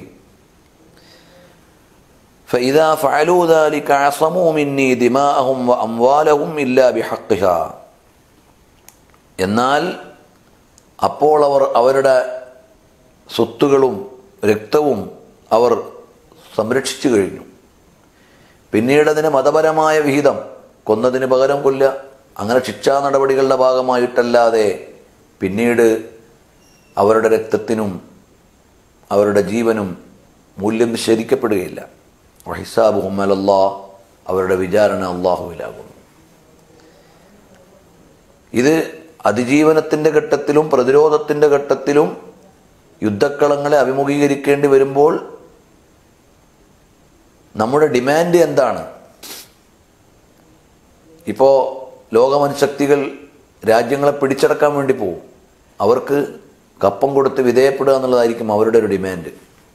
فإذا فعلوا ذلك عصموا مني دماءهم وأموالهم إلا بحقها എന്നാൽ അപ്പോൾ അവർ അവരുടെ സ്വത്തുകളും രക്തവും അവർ സംരക്ഷിച്ചു കഴിഞ്ഞു പിന്നീട് അതിന് മതപരമായ വിഹിതം കൊന്നതിന് പകരം കൊല്ല അങ്ങനെ ശിക്ഷാ നടപടികളുടെ ഭാഗമായിട്ടല്ലാതെ പിന്നീട് അവരുടെ രക്തത്തിനും അവരുടെ ജീവനും മൂല്യം നിഷേധിക്കപ്പെടുകയില്ല വഹിസാബുഹും അലല്ലാ അവരുടെ വിചാരണ അള്ളാഹുവിലാകുന്നു ഇത് അതിജീവനത്തിൻ്റെ ഘട്ടത്തിലും പ്രതിരോധത്തിൻ്റെ ഘട്ടത്തിലും യുദ്ധക്കളങ്ങളെ അഭിമുഖീകരിക്കേണ്ടി വരുമ്പോൾ നമ്മുടെ ഡിമാൻഡ് എന്താണ് ഇപ്പോൾ ലോകമനുശക്തികൾ രാജ്യങ്ങളെ പിടിച്ചടക്കാൻ വേണ്ടി പോകും അവർക്ക് കപ്പം കൊടുത്ത് വിധേയപ്പെടുക എന്നുള്ളതായിരിക്കും അവരുടെ ഒരു ഡിമാൻഡ്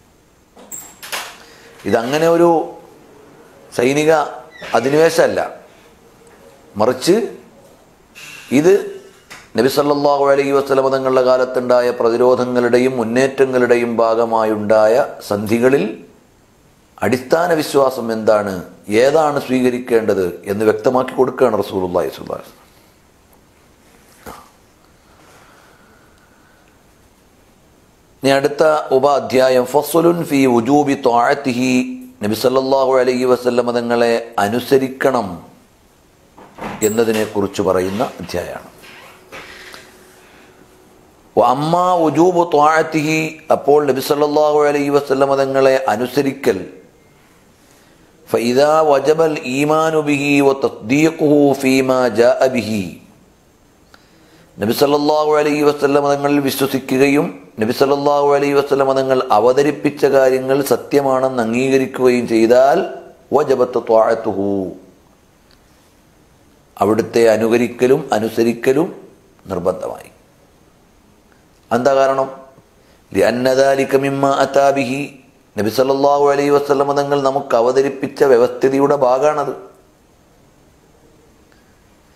ഇതങ്ങനെ ഒരു സൈനിക അധിനിവേശമല്ല മറിച്ച് ഇത് നബി സല്ലല്ലാഹു അലൈഹി വസല്ലമ തങ്ങളുടെ കാലത്തുണ്ടായ പ്രതിരോധങ്ങളുടെയും മുന്നേറ്റങ്ങളുടെയും ഭാഗമായുണ്ടായ സന്ധികളിൽ അടിസ്ഥാന വിശ്വാസം എന്താണ് ഏതാണ് സ്വീകരിക്കേണ്ടത് എന്ന് വ്യക്തമാക്കി കൊടുക്കുകയാണ് റസൂലുള്ളാഹി സ്വല്ലല്ലാഹു അലൈഹി വസല്ലം ഇനി അടുത്ത ഉപാധ്യായം ഫസ്ലുൻ ഫി വുജൂബി ത്വാഅത്തിഹി നബി സല്ലല്ലാഹു അലൈഹി വസല്ലമ തങ്ങളെ അനുസരിക്കണം എന്നതിനെക്കുറിച്ച് പറയുന്ന അധ്യായമാണ് അമ്മ ഉജൂബ് ത്വാഅത്തിഹി അപ്പോൾ നബി സല്ലല്ലാഹു അലൈഹി വസല്ലമ തങ്ങളെ അനുസരിക്കൽ فإذا وجب الإيمان به وتصديقه فيما جاء به നബി സല്ലല്ലാഹു അലൈഹി വസല്ലമ തങ്ങൾ വിശ്വസിക്കുകയും നബി സല്ലല്ലാഹു അലൈഹി വസല്ലമ തങ്ങൾ അവതരിപ്പിച്ച കാര്യങ്ങൾ സത്യമാണെന്ന് അംഗീകരിക്കുകയും ചെയ്താൽ വജബത്ത് ത്വാഅത്തുഹു അവിടുത്തെ അനുകരിക്കലും അനുസരിക്കലും നിർബന്ധമായി എന്താ കാരണം ലിഅന്നദാലിക മിമ്മ അതാബിഹി നബി സല്ലല്ലാഹു അലൈഹി വസല്ലമ തങ്ങൾ നമുക്ക് അവതരിപ്പിച്ച വ്യവസ്ഥിതിയുടെ ഭാഗമാണത്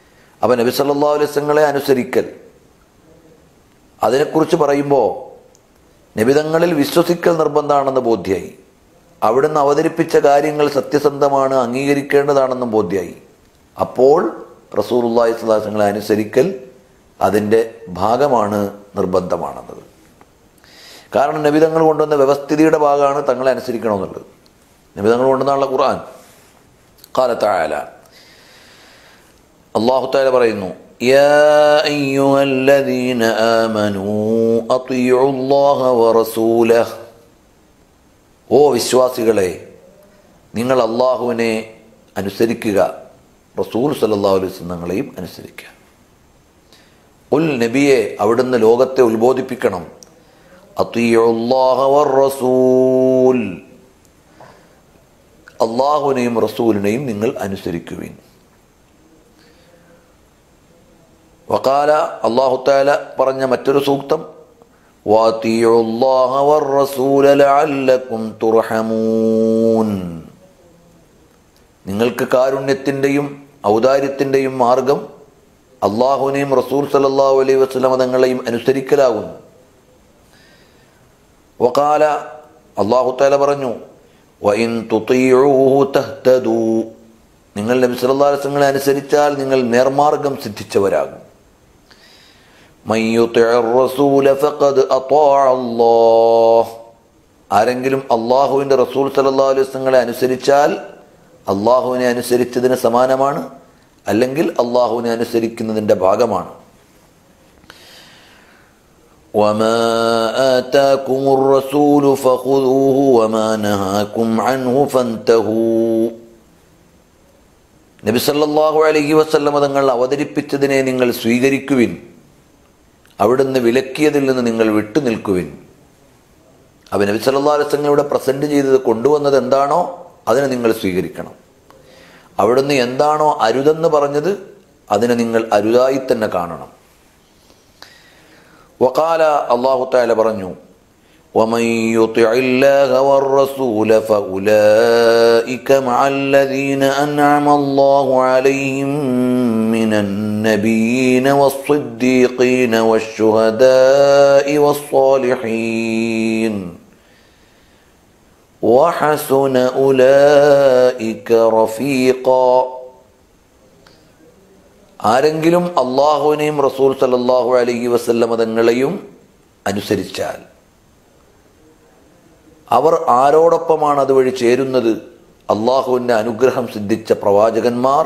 അപ്പം നബി സല്ലല്ലാഹു അലൈഹി വസല്ലങ്ങളെ അനുസരിക്കൽ അതിനെക്കുറിച്ച് പറയുമ്പോൾ നിബിതങ്ങളിൽ വിശ്വസിക്കൽ നിർബന്ധമാണെന്ന് ബോധ്യായി അവിടുന്ന് അവതരിപ്പിച്ച കാര്യങ്ങൾ സത്യസന്ധമാണ് അംഗീകരിക്കേണ്ടതാണെന്നും ബോധ്യായി അപ്പോൾ റസൂറുല്ലാഹി സ്വലാസങ്ങളെ അനുസരിക്കൽ അതിൻ്റെ ഭാഗമാണ് നിർബന്ധമാണെന്നത് കാരണം നബിതങ്ങൾ കൊണ്ടുവന്ന വ്യവസ്ഥിതിയുടെ ഭാഗമാണ് തങ്ങളെ അനുസരിക്കണമെന്നുള്ളത് നബിതങ്ങൾ കൊണ്ടുവന്നുള്ള ഖുർആൻ കാലത്തായാല അള്ളാഹു താല പറയുന്നു يا أيها الذين آمنوا أطيعوا الله ورسوله ഓ വിശ്വാസികളെ നിങ്ങൾ അള്ളാഹുവിനെ അനുസരിക്കുക റസൂൽ സല്ലല്ലാഹു അലൈഹി വസല്ലം നിങ്ങളെയും അനുസരിക്കുക ഉൽ നബിയെ അവിടുന്ന് ലോകത്തെ ഉത്ബോധിപ്പിക്കണം അത്തിയുല്ലാഹ റസൂൽ അള്ളാഹുവിനെയും റസൂലിനെയും നിങ്ങൾ അനുസരിക്കുവിൻ വക്കാല അള്ളാഹു താല പറഞ്ഞ മറ്റൊരു സൂക്തം വാത്തിയുല്ലാഹ റസൂല ലഅല്ലക്കും തുർഹമൂൻ നിങ്ങൾക്ക് കാരുണ്യത്തിൻ്റെയും ഔദാര്യത്തിൻ്റെയും മാർഗം അള്ളാഹുവിനെയും റസൂൽ സല്ലല്ലാഹു അലൈഹി വസല്ലമ തങ്ങളെയും അനുസരിക്കലാകുന്നു വകാല അള്ളാഹു താല പറഞ്ഞു വഇൻ തുതീഊഹു തഹ്തദൂ നിങ്ങൾ നബി സല്ലല്ലാഹു അലൈഹി വസല്ലമയെ അനുസരിച്ചാൽ നിങ്ങൾ നേർമാർഗം സിദ്ധിച്ചവരാകും മൻ യുതിഇർ റസൂല ഫഖദ് അതാഅ അല്ലാഹ് ആരെങ്കിലും അള്ളാഹുവിൻ്റെ റസൂൽ സല്ലല്ലാഹു അലൈഹി വസല്ലമയെ അനുസരിച്ചാൽ അള്ളാഹുവിനെ അനുസരിച്ചതിന് സമാനമാണ് അല്ലെങ്കിൽ അള്ളാഹുവിനെ അനുസരിക്കുന്നതിൻ്റെ ഭാഗമാണ് وما آتاكم الرسول فخذوه وما نهاكم عنه فانتهوا നബി സല്ലല്ലാഹു അലൈഹി വസല്ലമ തങ്ങൾ അവതരിപ്പിച്ചതിനെ നിങ്ങൾ സ്വീകരിക്കുവിൻ അവിടുന്ന് വിലക്കിയതിൽ നിന്ന് നിങ്ങൾ വിട്ടുനിൽക്കുവിൻ അപ്പം നബി സല്ലല്ലാഹു അലൈഹി വസല്ലം ഇവിടെ പ്രസന്റ് ചെയ്തത് കൊണ്ടുവന്നത് എന്താണോ അതിനെ നിങ്ങൾ സ്വീകരിക്കണം അവിടുന്ന് എന്താണോ അരുതെന്ന് പറഞ്ഞത് അതിനെ നിങ്ങൾ അരുതായി തന്നെ കാണണം وقال الله تعالى برنو ومن يطع الله والرسول فأولئك مع الذين أنعم الله عليهم من النبيين والصديقين والشهداء والصالحين وحسن أولئك رفيقا ആരെങ്കിലും അള്ളാഹുവിനെയും റസൂൽ സല്ലല്ലാഹു അലൈഹി വസല്ലമ തങ്ങളെയും അനുസരിച്ചാൽ അവർ ആരോടൊപ്പമാണ് അതുവഴി ചേരുന്നത് അള്ളാഹുവിൻ്റെ അനുഗ്രഹം സിദ്ധിച്ച പ്രവാചകന്മാർ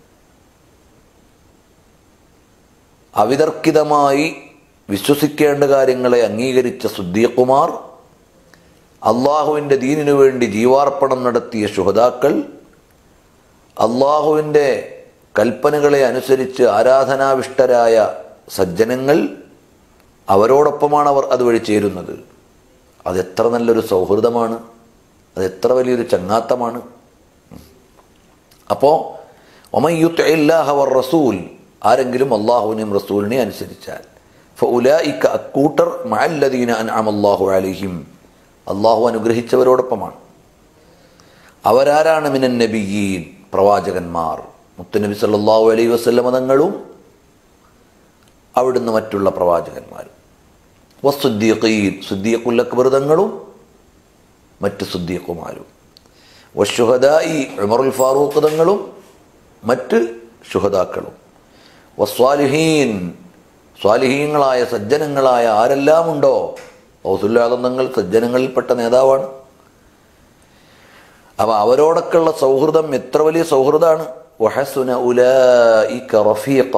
അവിതർക്കിതമായി വിശ്വസിക്കേണ്ട കാര്യങ്ങളെ അംഗീകരിച്ച സുദ്ദീഖുമാർ അള്ളാഹുവിൻ്റെ ദീനിനു വേണ്ടി ജീവാർപ്പണം നടത്തിയ ശുഹതാക്കൾ അള്ളാഹുവിൻ്റെ കൽപ്പനകളെ അനുസരിച്ച് ആരാധനാവിഷ്ടരായ സജ്ജനങ്ങൾ അവരോടൊപ്പമാണ് അവർ അതുവഴി ചേരുന്നത് അതെത്ര നല്ലൊരു സൗഹൃദമാണ് അതെത്ര വലിയൊരു ചങ്ങാത്തമാണ് അപ്പോൾ ഒമയ്യുത്തല്ലാഹവർ റസൂൽ ആരെങ്കിലും അള്ളാഹുവിനെയും റസൂലിനെയും അനുസരിച്ചാൽ ഫുലായിക്ക അക്കൂട്ടർ മഅല്ലദീന അൻഅമ അല്ലാഹു അലൈഹിം അള്ളാഹു അനുഗ്രഹിച്ചവരോടൊപ്പമാണ് അവരാരാണ് മിനൻ നബിയീൻ പ്രവാചകന്മാർ മുത്തുനബി സല്ലല്ലാഹു അലൈഹി വസല്ലമ തങ്ങളും അവിടുന്ന് മറ്റുള്ള പ്രവാചകന്മാരും വസുദ്ദീഖീൻ സുദ്ദീഖുൽ അക്ബർ തങ്ങളും മറ്റ് സുദ്ദീഖുമാരും വഷുഹദായി ഉമറുൽ ഫാറൂഖ് തങ്ങളും മറ്റ് ശുഹദാക്കളും വസ്വാലിഹീൻ സ്വാലിഹീങ്ങളായ സജ്ജനങ്ങളായ ആരെല്ലാം ഉണ്ടോ ഔസുല്ലാദം തങ്ങൾ സജ്ജനങ്ങളിൽപ്പെട്ട നേതാവാണ് അപ്പോൾ അവരോടൊക്കെയുള്ള സൗഹൃദം എത്ര വലിയ സൗഹൃദമാണ് വഹസുന ഉലൈക റഫീഖ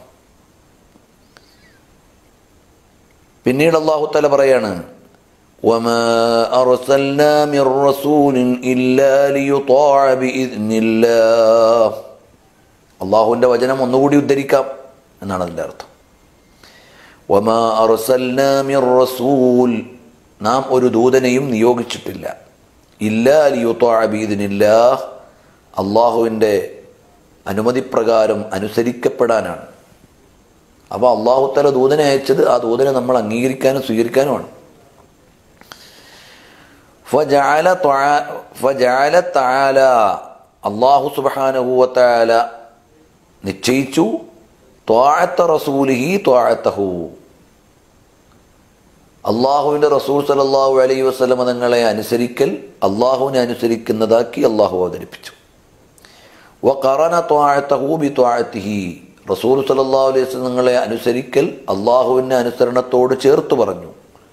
പിന്നീട് അള്ളാഹു തല പറയാണ് وما أرسلنا من رسول إلا ليطاع بإذن الله അള്ളാഹുവിൻ്റെ വചനം ഒന്നുകൂടി ഉദ്ധരിക്കാം എന്നാണ് അതിൻ്റെ അർത്ഥം വമാ അറുസൽനാ മിർ റസൂൽ നാം ഒരു ദൂതനെയും നിയോഗിച്ചിട്ടില്ല ഇല്ലാ ലിയുത്താബീദിനില്ല അള്ളാഹുവിൻ്റെ അനുമതിപ്രകാരം അനുസരിക്കപ്പെടാനാണ് അപ്പോൾ അള്ളാഹുത്തല ദൂതനെ അയച്ചത് ആ ദൂതനെ നമ്മൾ അംഗീകരിക്കാനും സ്വീകരിക്കാനുമാണ് ഫജഅല ത്വആ- ഫജഅല തആല അള്ളാഹു സുബ്ഹാനഹുവതആല നിശ്ചയിച്ചു ത്വാഅത്ത റസൂലിഹി ത്വാഅത്തഹു അള്ളാഹുവിൻ്റെ റസൂൽ സലല്ലാഹു അലൈഹി വസ്ലമ തങ്ങളെ അനുസരിക്കൽ അള്ളാഹുവിനെ അനുസരിക്കുന്നതാക്കി അള്ളാഹു അവതരിപ്പിച്ചു വ കറന ത്വാഴത്തഹൂബി ത്വാഴത്തിഹി റസൂൽ സലല്ലാഹു അലൈഹി വസ്ലം നിങ്ങളെ അനുസരിക്കൽ അള്ളാഹുവിൻ്റെ അനുസരണത്തോട് ചേർത്ത് പറഞ്ഞു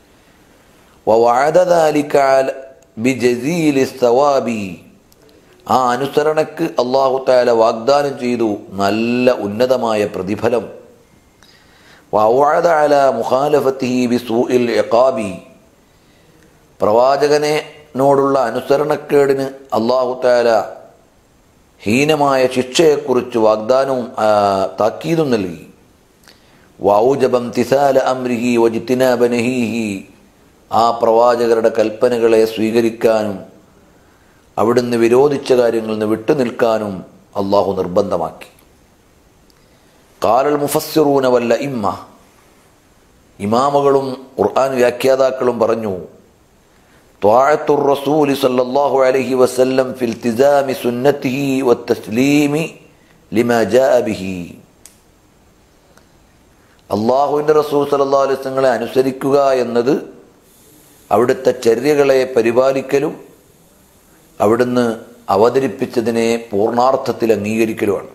ബി ആ അനുസരണക്ക് അള്ളാഹു താല വാഗ്ദാനം ചെയ്തു നല്ല ഉന്നതമായ പ്രതിഫലം വഅല മുഖാലഫത്തിഹി ബിസൂഇൽ ഇഖാബി പ്രവാചകനോടുള്ള അനുസരണക്കേടിന് അള്ളാഹു താല ഹീനമായ ശിക്ഷയെക്കുറിച്ച് വാഗ്ദാനവും താക്കീതും നൽകി വൗജബം തിസാല അമ്രിഹി വജിത്തിനാബനഹീഹി ആ പ്രവാചകരുടെ കൽപ്പനകളെ സ്വീകരിക്കാനും അവിടുന്ന് വിരോധിച്ച കാര്യങ്ങളിൽ നിന്ന് വിട്ടുനിൽക്കാനും അള്ളാഹു നിർബന്ധമാക്കി കാലൽ മുഫസ്സിറൂന വല്ല ഇമ്മ ഇമാമകളും ഖുർആൻ വ്യാഖ്യാതാക്കളും പറഞ്ഞു ത്വാഴത്തുർ റസൂലി സല്ലല്ലാഹു അലൈഹി വസല്ലം ഫിൽ തിസാമി സുന്നത്തിഹി വത്തസ്ലീമി ലിമാ ജാഅ ബിഹി അള്ളാഹുവിൻ്റെ റസൂൽ സല്ലല്ലാഹു അലൈഹി വസല്ലങ്ങളെ അനുസരിക്കുക എന്നത് അവിടുത്തെ ചര്യകളെ പരിപാലിക്കലും അവിടുന്ന് അവതരിപ്പിച്ചതിനെ പൂർണാർത്ഥത്തിൽ അംഗീകരിക്കലുമാണ്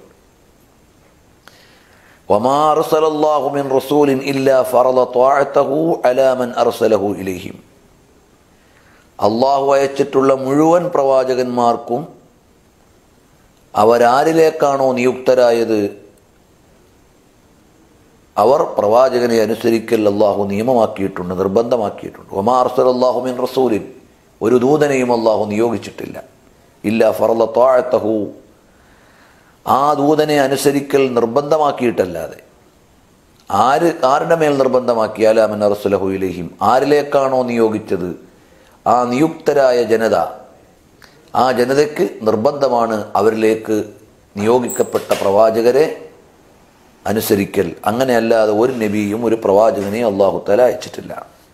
وما أرسل الله من رسول إلا فرض طاعته على من أرسله إليهم അള്ളാഹു അയച്ചിട്ടുള്ള മുഴുവൻ പ്രവാചകന്മാർക്കും അവരാരിലേക്കാണോ നിയുക്തരായത് അവർ പ്രവാചകനെ അനുസരിക്കൽ അള്ളാഹു നിയമമാക്കിയിട്ടുണ്ട് നിർബന്ധമാക്കിയിട്ടുണ്ട് ഒമാ അർസൽ അള്ളാഹു മിൻ റസൂലിൻ ഒരു ദൂതനെയും അള്ളാഹു നിയോഗിച്ചിട്ടില്ല ഇല്ല ഫറല താഴത്തഹു ആ ദൂതനെ അനുസരിക്കൽ നിർബന്ധമാക്കിയിട്ടല്ലാതെ ആര് ആരുടെ മേൽ നിർബന്ധമാക്കിയാൽ അമൻ അറസുലഹു ഇലഹിം ആരിലേക്കാണോ നിയോഗിച്ചത് ആ നിയുക്തരായ ജനത ആ ജനതയ്ക്ക് നിർബന്ധമാണ് അവരിലേക്ക് നിയോഗിക്കപ്പെട്ട പ്രവാചകരെ അനുസരിക്കൽ അങ്ങനെയല്ലാതെ ഒരു നബിയും ഒരു പ്രവാചകനെയും അള്ളാഹു തല അയച്ചിട്ടില്ല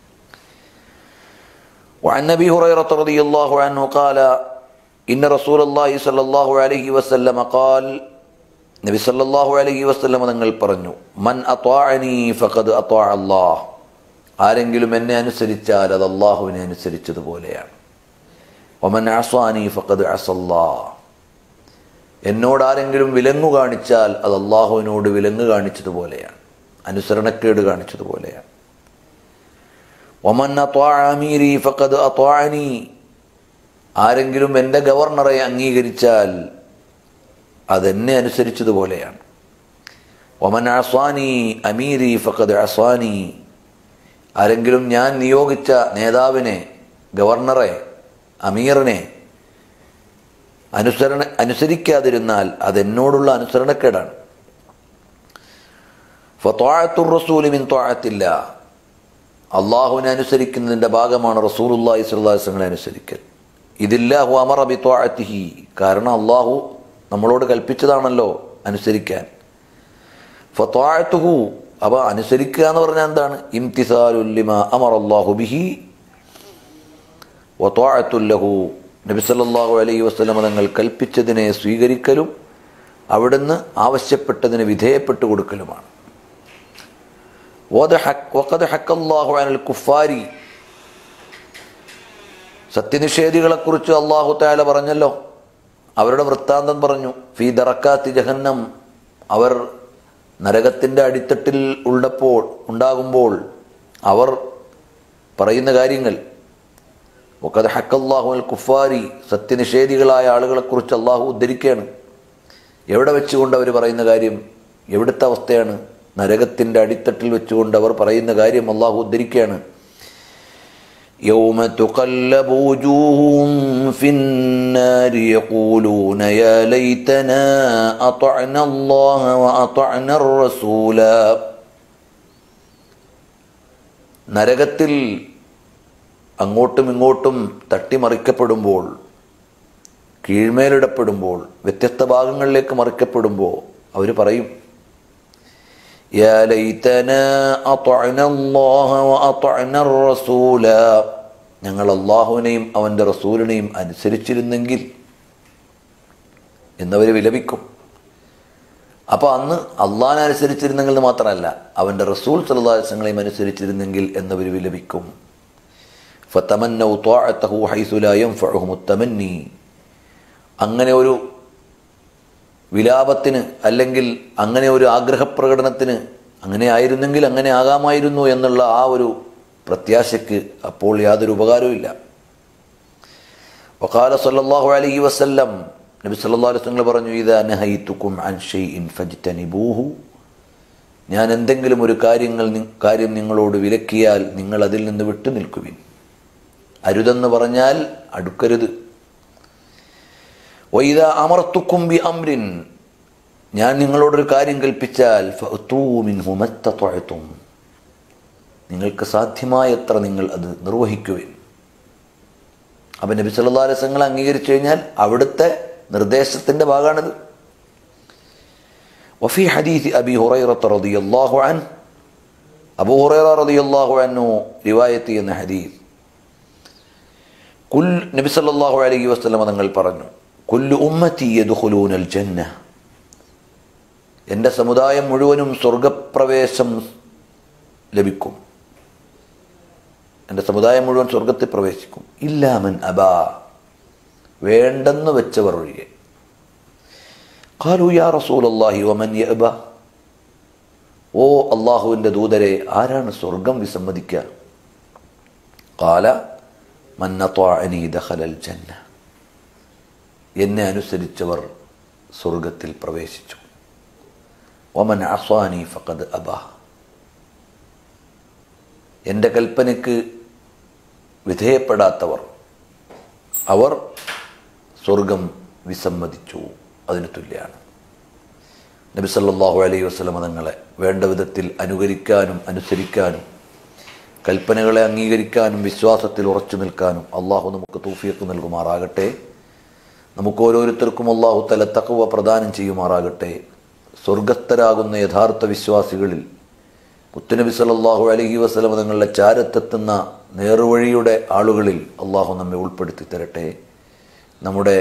وعن ابي هريره رضي الله عنه قال ان رسول الله صلى الله عليه وسلم قال നബി സല്ലല്ലാഹു അലൈഹി വസല്ലം തങ്ങൾ പറഞ്ഞു മൻ അത്വാഅനി ഫഖദ് അത്വാഅ അല്ലാഹ് ആരെങ്കിലും എന്നെ അനുസരിച്ചാൽ അത് അള്ളാഹുവിനെ അനുസരിച്ചതുപോലെയാണ് ഒമൻ അസ്വാനി ഫഖദ് അസല്ലാഹ് എന്നോട് ആരെങ്കിലും വിലങ്ങു കാണിച്ചാൽ അത് അള്ളാഹുവിനോട് വിലങ്ങ് കാണിച്ചതുപോലെയാണ് അനുസരണക്കേട് കാണിച്ചതുപോലെയാണ് ഒമൻ അത്വാഅമീരി ഫഖദ് അത്വാഅനി ആരെങ്കിലും എൻ്റെ ഗവർണറെ അംഗീകരിച്ചാൽ അതെന്നെ അനുസരിച്ചതുപോലെയാണ് ഒമൻ അസ്വാനി അമീരി ഫഖദ് അസ്വാനി ആരെങ്കിലും ഞാൻ നിയോഗിച്ച നേതാവിനെ ഗവർണറെ അമീറിനെ അനുസരണ അനുസരിക്കാതിരുന്നാൽ അതെന്നോടുള്ള അനുസരണക്കേടാണ് ഫത്വാഴത്തുർ റസൂലിമിൻ ത്വാഴത്തില്ല അള്ളാഹുവിനെ അനുസരിക്കുന്നതിൻ്റെ ഭാഗമാണ് റസൂലുല്ലാഹി സ്വല്ലാസ്ങ്ങളെ അനുസരിക്കൽ ഇതില്ലാഹു അമർ അബി ത്വാഴത്തിഹി കാരണം അള്ളാഹു നമ്മളോട് കൽപ്പിച്ചതാണല്ലോ അനുസരിക്കാൻ ഫത്വാഴത്തുഹു അവ അനുസരിക്കുക എന്ന് പറഞ്ഞാൽ എന്താണ് ഇംതിസാലുല്ലിമ അമർ അള്ളാഹു ബിഹി വത്വാഴത്തുല്ലഹു നബി സല്ലല്ലാഹു അലൈഹി വസ്ലമ തങ്ങൾ കൽപ്പിച്ചതിനെ സ്വീകരിക്കലും അവിടുന്ന് ആവശ്യപ്പെട്ടതിന് വിധേയപ്പെട്ടു കൊടുക്കലുമാണ് വഖദ് ഹക്കല്ലാഹു അനൽ കുഫാരി സത്യനിഷേധികളെക്കുറിച്ച് അള്ളാഹു താല പറഞ്ഞല്ലോ അവരുടെ വൃത്താന്തം പറഞ്ഞു ഫി ദറക്കാത്തി ജഹന്നം അവർ നരകത്തിൻ്റെ അടിത്തട്ടിൽ ഉള്ളപ്പോൾ ഉണ്ടാകുമ്പോൾ അവർ പറയുന്ന കാര്യങ്ങൾ ഒക്കത് ഹക്കല്ലാഹു അൽ കുഫാരി സത്യനിഷേധികളായ ആളുകളെക്കുറിച്ച് അള്ളാഹു ഉദ്ധരിക്കുകയാണ് എവിടെ വെച്ചുകൊണ്ട് അവർ പറയുന്ന കാര്യം എവിടുത്തെ അവസ്ഥയാണ് നരകത്തിൻ്റെ അടിത്തട്ടിൽ വെച്ചുകൊണ്ട് അവർ പറയുന്ന കാര്യം അള്ളാഹു ഉദ്ധരിക്കുകയാണ് يوم تقلب وجوههم في النار يقولون يا ليتنا أطعنا الله وأطعنا الرسول നരകത്തിൽ അങ്ങോട്ടും ഇങ്ങോട്ടും തട്ടിമറിക്കപ്പെടുമ്പോൾ കീഴ്മേലിടപ്പെടുമ്പോൾ വ്യത്യസ്ത ഭാഗങ്ങളിലേക്ക് മറിക്കപ്പെടുമ്പോൾ അവർ പറയും يا ليتنا أطعنا الله وأطعنا الرسول ഞങ്ങൾ അള്ളാഹുവിനെയും അവൻ്റെ റസൂലിനെയും അനുസരിച്ചിരുന്നെങ്കിൽ എന്നവർ വിലപിക്കും അപ്പോൾ അന്ന് അള്ളാഹിനെ അനുസരിച്ചിരുന്നെങ്കിൽ എന്ന് മാത്രമല്ല അവൻ്റെ റസൂൽ സലതാസങ്ങളെയും അനുസരിച്ചിരുന്നെങ്കിൽ എന്നവർ വിലപിക്കും ഫതമന്നൗ ത്വാഅത്തഹു ഹൈസു ലാ യൻഫഉഹും തമന്നി അങ്ങനെ ഒരു വിലാപത്തിന് അല്ലെങ്കിൽ അങ്ങനെ ഒരു ആഗ്രഹപ്രകടനത്തിന് അങ്ങനെ ആയിരുന്നെങ്കിൽ അങ്ങനെ ആകാമായിരുന്നു എന്നുള്ള ആ ഒരു പ്രത്യാശയ്ക്ക് അപ്പോൾ യാതൊരു ഉപകാരവുമില്ല വഖാല സല്ലല്ലാഹു അലൈഹി വസല്ലം നബി സല്ലല്ലാഹു അലൈഹി വസല്ലം പറഞ്ഞു ഇദാ നഹൈതുക്കും അൻ ഷൈഇൻ ഫജ്തനിബൂഹു ഞാൻ എന്തെങ്കിലും ഒരു കാര്യങ്ങൾ നി- കാര്യം നിങ്ങളോട് വിലക്കിയാൽ നിങ്ങൾ അതിൽ നിന്ന് വിട്ടു നിൽക്കുവിൻ അരുതെന്ന് പറഞ്ഞാൽ അടുക്കരുത് വൈദ അമർത്തുക്കും ബി അമ്രിൻ ഞാൻ നിങ്ങളോടൊരു കാര്യം കൽപ്പിച്ചാൽ ഫഅ്തൂ മിൻഹു മസ്തത്വഅ്തും. നിങ്ങൾക്ക് സാധ്യമായത്ര നിങ്ങൾ അത് നിർവഹിക്കുവിൻ അപ്പം നബി സല്ലല്ലാഹു അലൈഹി വസല്ലം അംഗീകരിച്ചു കഴിഞ്ഞാൽ അവിടുത്തെ നിർദ്ദേശത്തിൻ്റെ ഭാഗമാണിത് വഫി ഹദീസ് അബി ഹുറൈറത്ത് റളിയല്ലാഹു അൻ അബൂ ഹുറൈറ റളിയല്ലാഹു അൻഹു റിവായത്ത് ചെയ്യുന്ന ഹദീസ് കുൽ നബി സല്ലല്ലാഹു അലൈഹി വസല്ലം തങ്ങൾ പറഞ്ഞു കുല്ലു ഉമ്മത്തി യദ്ഖുലൂനൽ ജന്ന എൻ്റെ സമുദായം മുഴുവനും സ്വർഗപ്രവേശം ലഭിക്കും എൻ്റെ സമുദായം മുഴുവൻ സ്വർഗത്തിൽ പ്രവേശിക്കും ഇല്ലാമൻ അബാ വേണ്ടെന്ന് വെച്ചവർ ഒഴികെ ഖാലു യാ റസൂലല്ലാഹി വമൻ യഅബ ഓ അള്ളാഹുവിൻ്റെ ദൂതരെ ആരാണ് സ്വർഗം വിസമ്മതിക്കുക കാല മന്നത്വാഅനി ദഖലൽ ജന്ന എന്നെ അനുസരിച്ചവർ സ്വർഗത്തിൽ പ്രവേശിച്ചു ഒമൻ അസ്വാനി ഫഖദ് അബ എൻ്റെ കൽപ്പനയ്ക്ക് വിധേയപ്പെടാത്തവർ അവർ സ്വർഗം വിസമ്മതിച്ചു അതിന് തുല്യമാണ് നബി സല്ലല്ലാഹു അലൈഹി വസല്ലമ തങ്ങളെ വേണ്ട വിധത്തിൽ അനുകരിക്കാനും അനുസരിക്കാനും കൽപ്പനകളെ അംഗീകരിക്കാനും വിശ്വാസത്തിൽ ഉറച്ചു നിൽക്കാനും അള്ളാഹു നമുക്ക് തൗഫീഖ് നൽകുമാറാകട്ടെ നമുക്ക് ഓരോരുത്തർക്കും അള്ളാഹു തല തക്കവ പ്രദാനം ചെയ്യുമാറാകട്ടെ സ്വർഗസ്ഥരാകുന്ന യഥാർത്ഥ വിശ്വാസികളിൽ മുത്തുനബി സല്ലല്ലാഹു അലൈഹി വസല്ലമ തങ്ങളുടെ ചാരത്തെത്തുന്ന നേർവഴിയുടെ ആളുകളിൽ അള്ളാഹു നമ്മെ ഉൾപ്പെടുത്തി തരട്ടെ നമ്മുടെ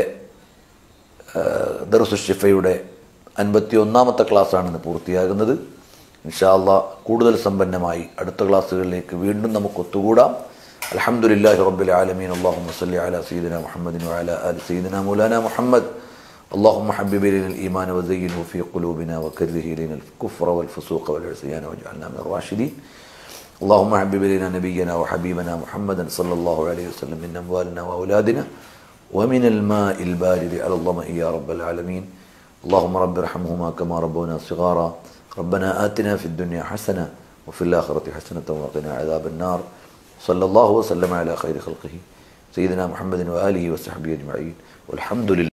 ദർസുഷിഫയുടെ അൻപത്തി ഒന്നാമത്തെ ക്ലാസ്സാണ് ഇന്ന് പൂർത്തിയാകുന്നത് ഇൻഷാല്ല കൂടുതൽ സമ്പന്നമായി അടുത്ത ക്ലാസ്സുകളിലേക്ക് വീണ്ടും നമുക്ക് ഒത്തുകൂടാം അലഹമുല്ലാഹി റബ്ബിൽ ആലമീൻ അള്ളാഹു മസ്ലി അല സീദന മുഹമ്മദിൻ വഅല ആലി സീദന മൗലാന മുഹമ്മദ് اللهم حبب إلينا الإيمان وزينه في قلوبنا وكره إلينا الكفر والفسوق والعصيان واجعلنا من الراشدين اللهم حبب إلينا نبينا وحبيبنا محمدا صلى الله عليه وسلم من أموالنا وأولادنا ومن الماء البارد على الظمأ يا رب العالمين اللهم رب ارحمهما كما ربونا صغارا ربنا آتنا في الدنيا حسنة وفي الآخرة حسنة وقنا عذاب النار صلى الله وسلم على خير خلقه سيدنا محمد وآله وصحبه أجمعين والحمد لله